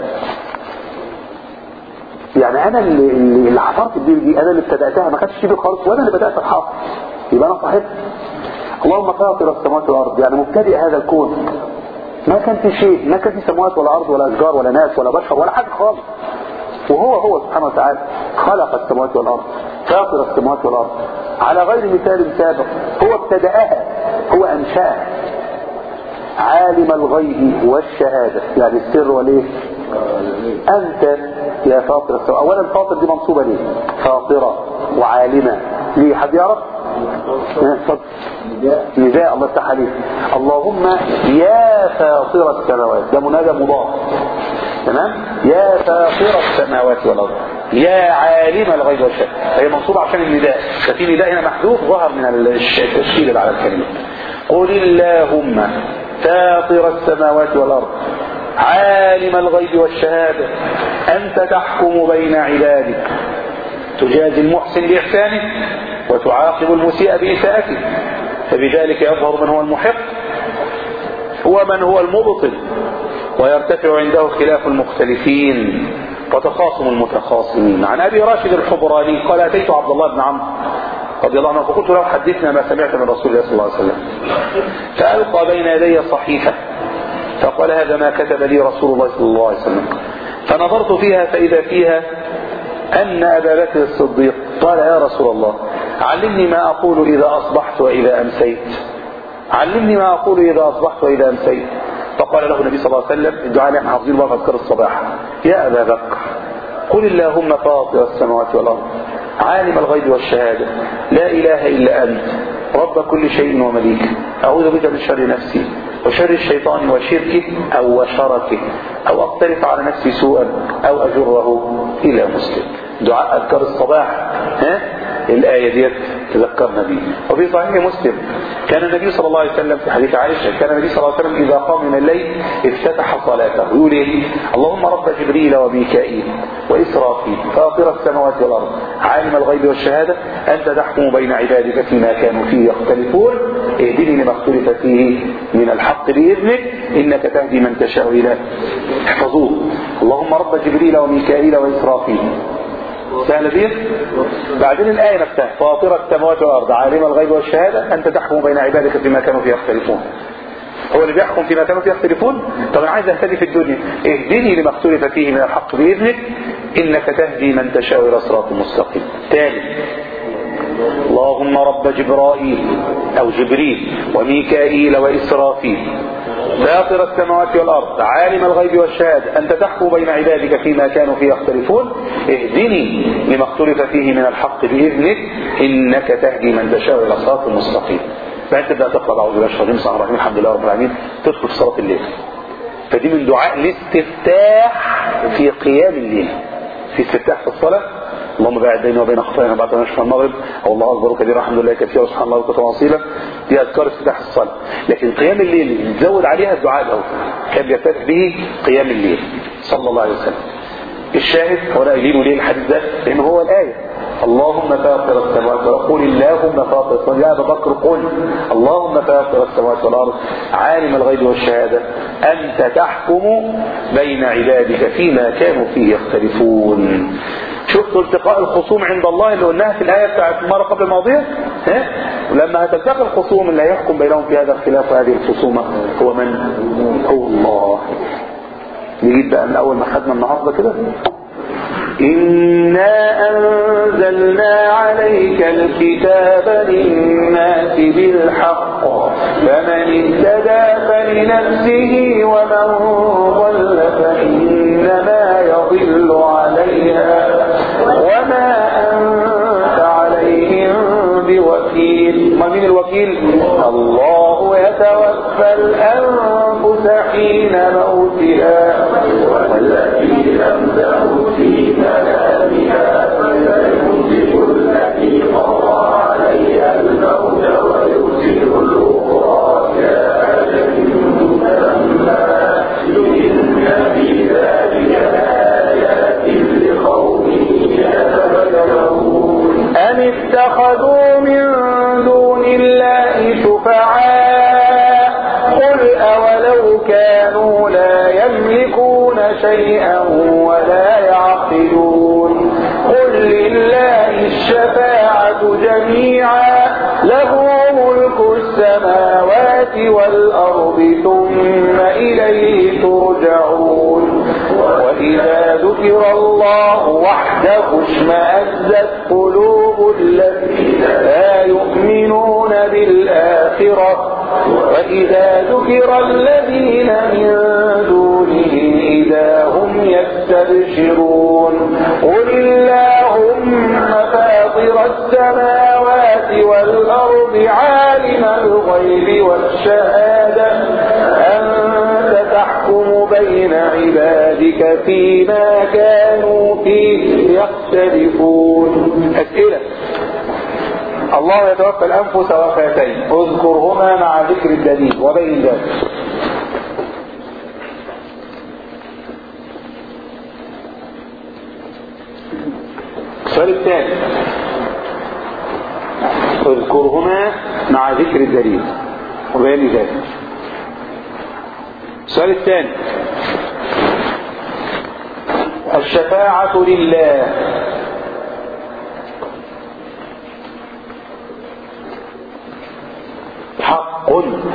يعني انا اللي, اللي حفرت البير دي انا اللي ابتدأتها ما كانتش بيه خالص وانا اللي بدأت الحفر يبقى انا صاحبها اللهم فاطر السماوات والارض يعني مبتدئ هذا الكون ما كان في شيء ما كان في سماوات ولا ارض ولا اشجار ولا ناس ولا بشر ولا حاجه خالص وهو هو سبحانه وتعالى خلق السماوات والارض فاطر السماوات والارض على غير مثال سابق هو ابتدأها هو انشأها عالم الغيب والشهادة يعني السر والايه انت يا فاطر السماء اولا فاطر دي منصوبة ليه فاطرة وعالمة ليه حد يعرف ها، اتفضل نداء الله يفتح عليك اللهم يا فاطر السماوات ده منادى مضاف تمام يا فاطر السماوات والارض يا عالم الغيب والشهاده هي منصوبه عشان النداء ففي نداء هنا محذوف ظهر من الش- التشكيل اللي على الكلمه قل اللهم فاطر السماوات والارض عالم الغيب والشهاده انت تحكم بين عبادك تجازي المحسن بإحسانه وتعاقب المسيء بإساءته فبذلك يظهر من هو المحق ومن هو المبطل ويرتفع عنده خلاف المختلفين وتخاصم المتخاصمين عن أبي راشد الحبراني قال أتيت عبد الله بن عمرو رضي الله عنه فقلت له حدثنا ما سمعت من رسول الله صلى الله عليه وسلم فألقى بين يدي صحيفة فقال هذا ما كتب لي رسول الله صلى الله عليه وسلم فنظرت فيها فإذا فيها أن أبا بكر الصديق قال يا رسول الله علمني ما أقول إذا أصبحت وإذا أمسيت علمني ما أقول إذا أصبحت وإذا أمسيت فقال له النبي صلى الله عليه وسلم الدعاء اللي احنا حافظين بقى في أذكار الصباح يا أبا بكر قل اللهم فاطر السماوات والأرض عالم الغيب والشهادة لا إله إلا أنت رب كل شيء ومليك أعوذ بك من شر نفسي وشر الشيطان وشركه أو وشركه أو أقترف على نفسي سوءا أو أجره إلى مسلم دعاء أذكار الصباح ها الآية ديت تذكرنا به وفي صحيح مسلم كان النبي صلى الله عليه وسلم في حديث عائشة كان النبي صلى الله عليه وسلم إذا قام من الليل افتتح صلاته يقول إيه اللهم رب جبريل وميكائيل وإسرافيل فاطر السماوات والأرض عالم الغيب والشهادة أنت تحكم بين عبادك فيما كانوا فيه يختلفون اهدني لما اختلف فيه من الحق بإذنك إنك تهدي من تشاء إلى احفظوه اللهم رب جبريل وميكائيل وإسرافيل سهلة دي بعدين الآية نفسها فاطر السماوات والأرض عالم الغيب والشهادة أنت تحكم بين عبادك فيما كانوا فيه يختلفون هو اللي بيحكم فيما كانوا فيه يختلفون طب انا عايز اهتدي في الدنيا اهدني لما اختلف فيه من الحق باذنك انك تهدي من تشاء الى صراط مستقيم ثالث اللهم رب جبرائيل او جبريل وميكائيل واسرافيل فاطر السماوات والارض عالم الغيب والشهاده انت تحكم بين عبادك فيما كانوا فيه يختلفون اهدني لما اختلف فيه من الحق باذنك انك تهدي من تشاء الى صراط مستقيم فانت تبدا تقرا اعوذ بالله الشيطان الرجيم الرحيم الحمد لله رب العالمين تدخل في صلاه الليل فدي من دعاء الاستفتاح في قيام الليل في استفتاح في الصلاه اللهم باعد بيني وبين خطايانا بعد ما نشفى المغرب او الله اكبر كبيرا الحمد لله كثيرا سبحان الله وكثر واصيلا دي اذكار استفتاح الصلاه لكن قيام الليل نزود عليها الدعاء الاول كان بيفتتح به قيام الليل صلى الله عليه وسلم الشاهد هو لا يلين ليه الحديث ده لان هو الايه اللهم فاطر السماوات والارض قل اللهم فاطر السماوات يا ابا بكر قل اللهم فاطر السماوات والارض عالم الغيب والشهاده انت تحكم بين عبادك فيما كانوا فيه يختلفون شفتوا التقاء الخصوم عند الله اللي قلناها في الايه بتاعت المره قبل الماضيه ها ولما هتلتقي الخصوم اللي هيحكم بينهم في هذا الخلاف وهذه الخصومه هو من هو الله نجيب بقى من اول ما خدنا النهارده كده إنا أنزلنا عليك الكتاب للناس بالحق فمن اهتدى فلنفسه ومن ضل فإنما يضل عليها وما أنت عليهم بوكيل ما مين الوكيل الله يتوفى الأنفس حين موتها والتي لم تمت في منامها فسيمسك التي قضى عليها الموت ويرسل الأخرى كأجل مسمى إن في ذلك لآيات لقوم يتفكرون أم اتخذوا من دون الله شفعاء قل أولو كانوا لا يملكون شيئا ولا يعقلون قل لله الشفاعة جميعا له ملك السماوات والأرض ثم إليه ترجعون وإذا ذكر الله وحده اشمأزت قلوب الذين لا يؤمنون بالآخرة وإذا ذكر الذين من دونه إذا هم يستبشرون قل اللهم فاطر السماوات والأرض عالم الغيب والشهادة أنت تحكم بين عبادك فيما كانوا فيه يختلفون أسئلة الله يتوفى الأنفس وفاتين اذكرهما مع ذكر الدليل وبين ذلك السؤال الثاني اذكرهما مع ذكر الدليل وبين ذلك السؤال الثاني الشفاعة لله حق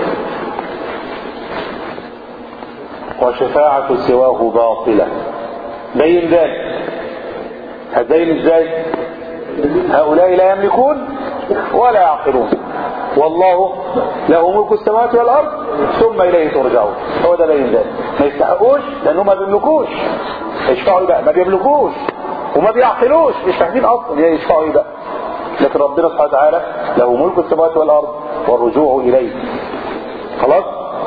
وشفاعة سواه باطلة بين ذلك هتبين ازاي هؤلاء لا يملكون ولا يعقلون والله له ملك السماوات والارض ثم اليه ترجعون هو ده بين ذلك ما يستحقوش لانهم ما بيملكوش يشفعوا ايه بقى ما بيملكوش وما بيعقلوش مش فاهمين اصلا يشفعوا ايه بقى لكن ربنا سبحانه وتعالى له ملك السماوات والارض والرجوع اليه خلاص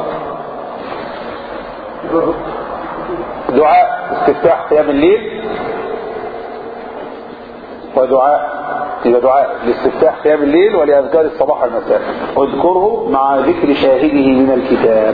دعاء استفتاح قيام الليل ودعاء يبقى دعاء لاستفتاح قيام الليل ولأذكار الصباح والمساء اذكره مع ذكر شاهده من الكتاب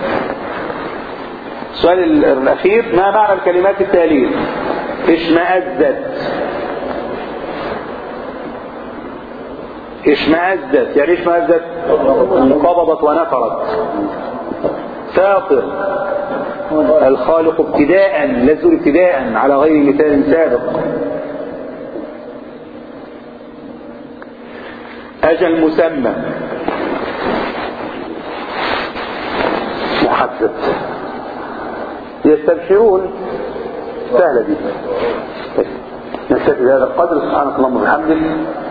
السؤال الأخير ما معنى الكلمات التالية اشمأزت اشمأزت يعني ايش اشمأزت انقبضت ونفرت فاطر الخالق ابتداء لزل ابتداء على غير مثال سابق أجل مسمى محدد يستبشرون سهلة دي طيب. نستفيد هذا القدر سبحانك اللهم وبحمدك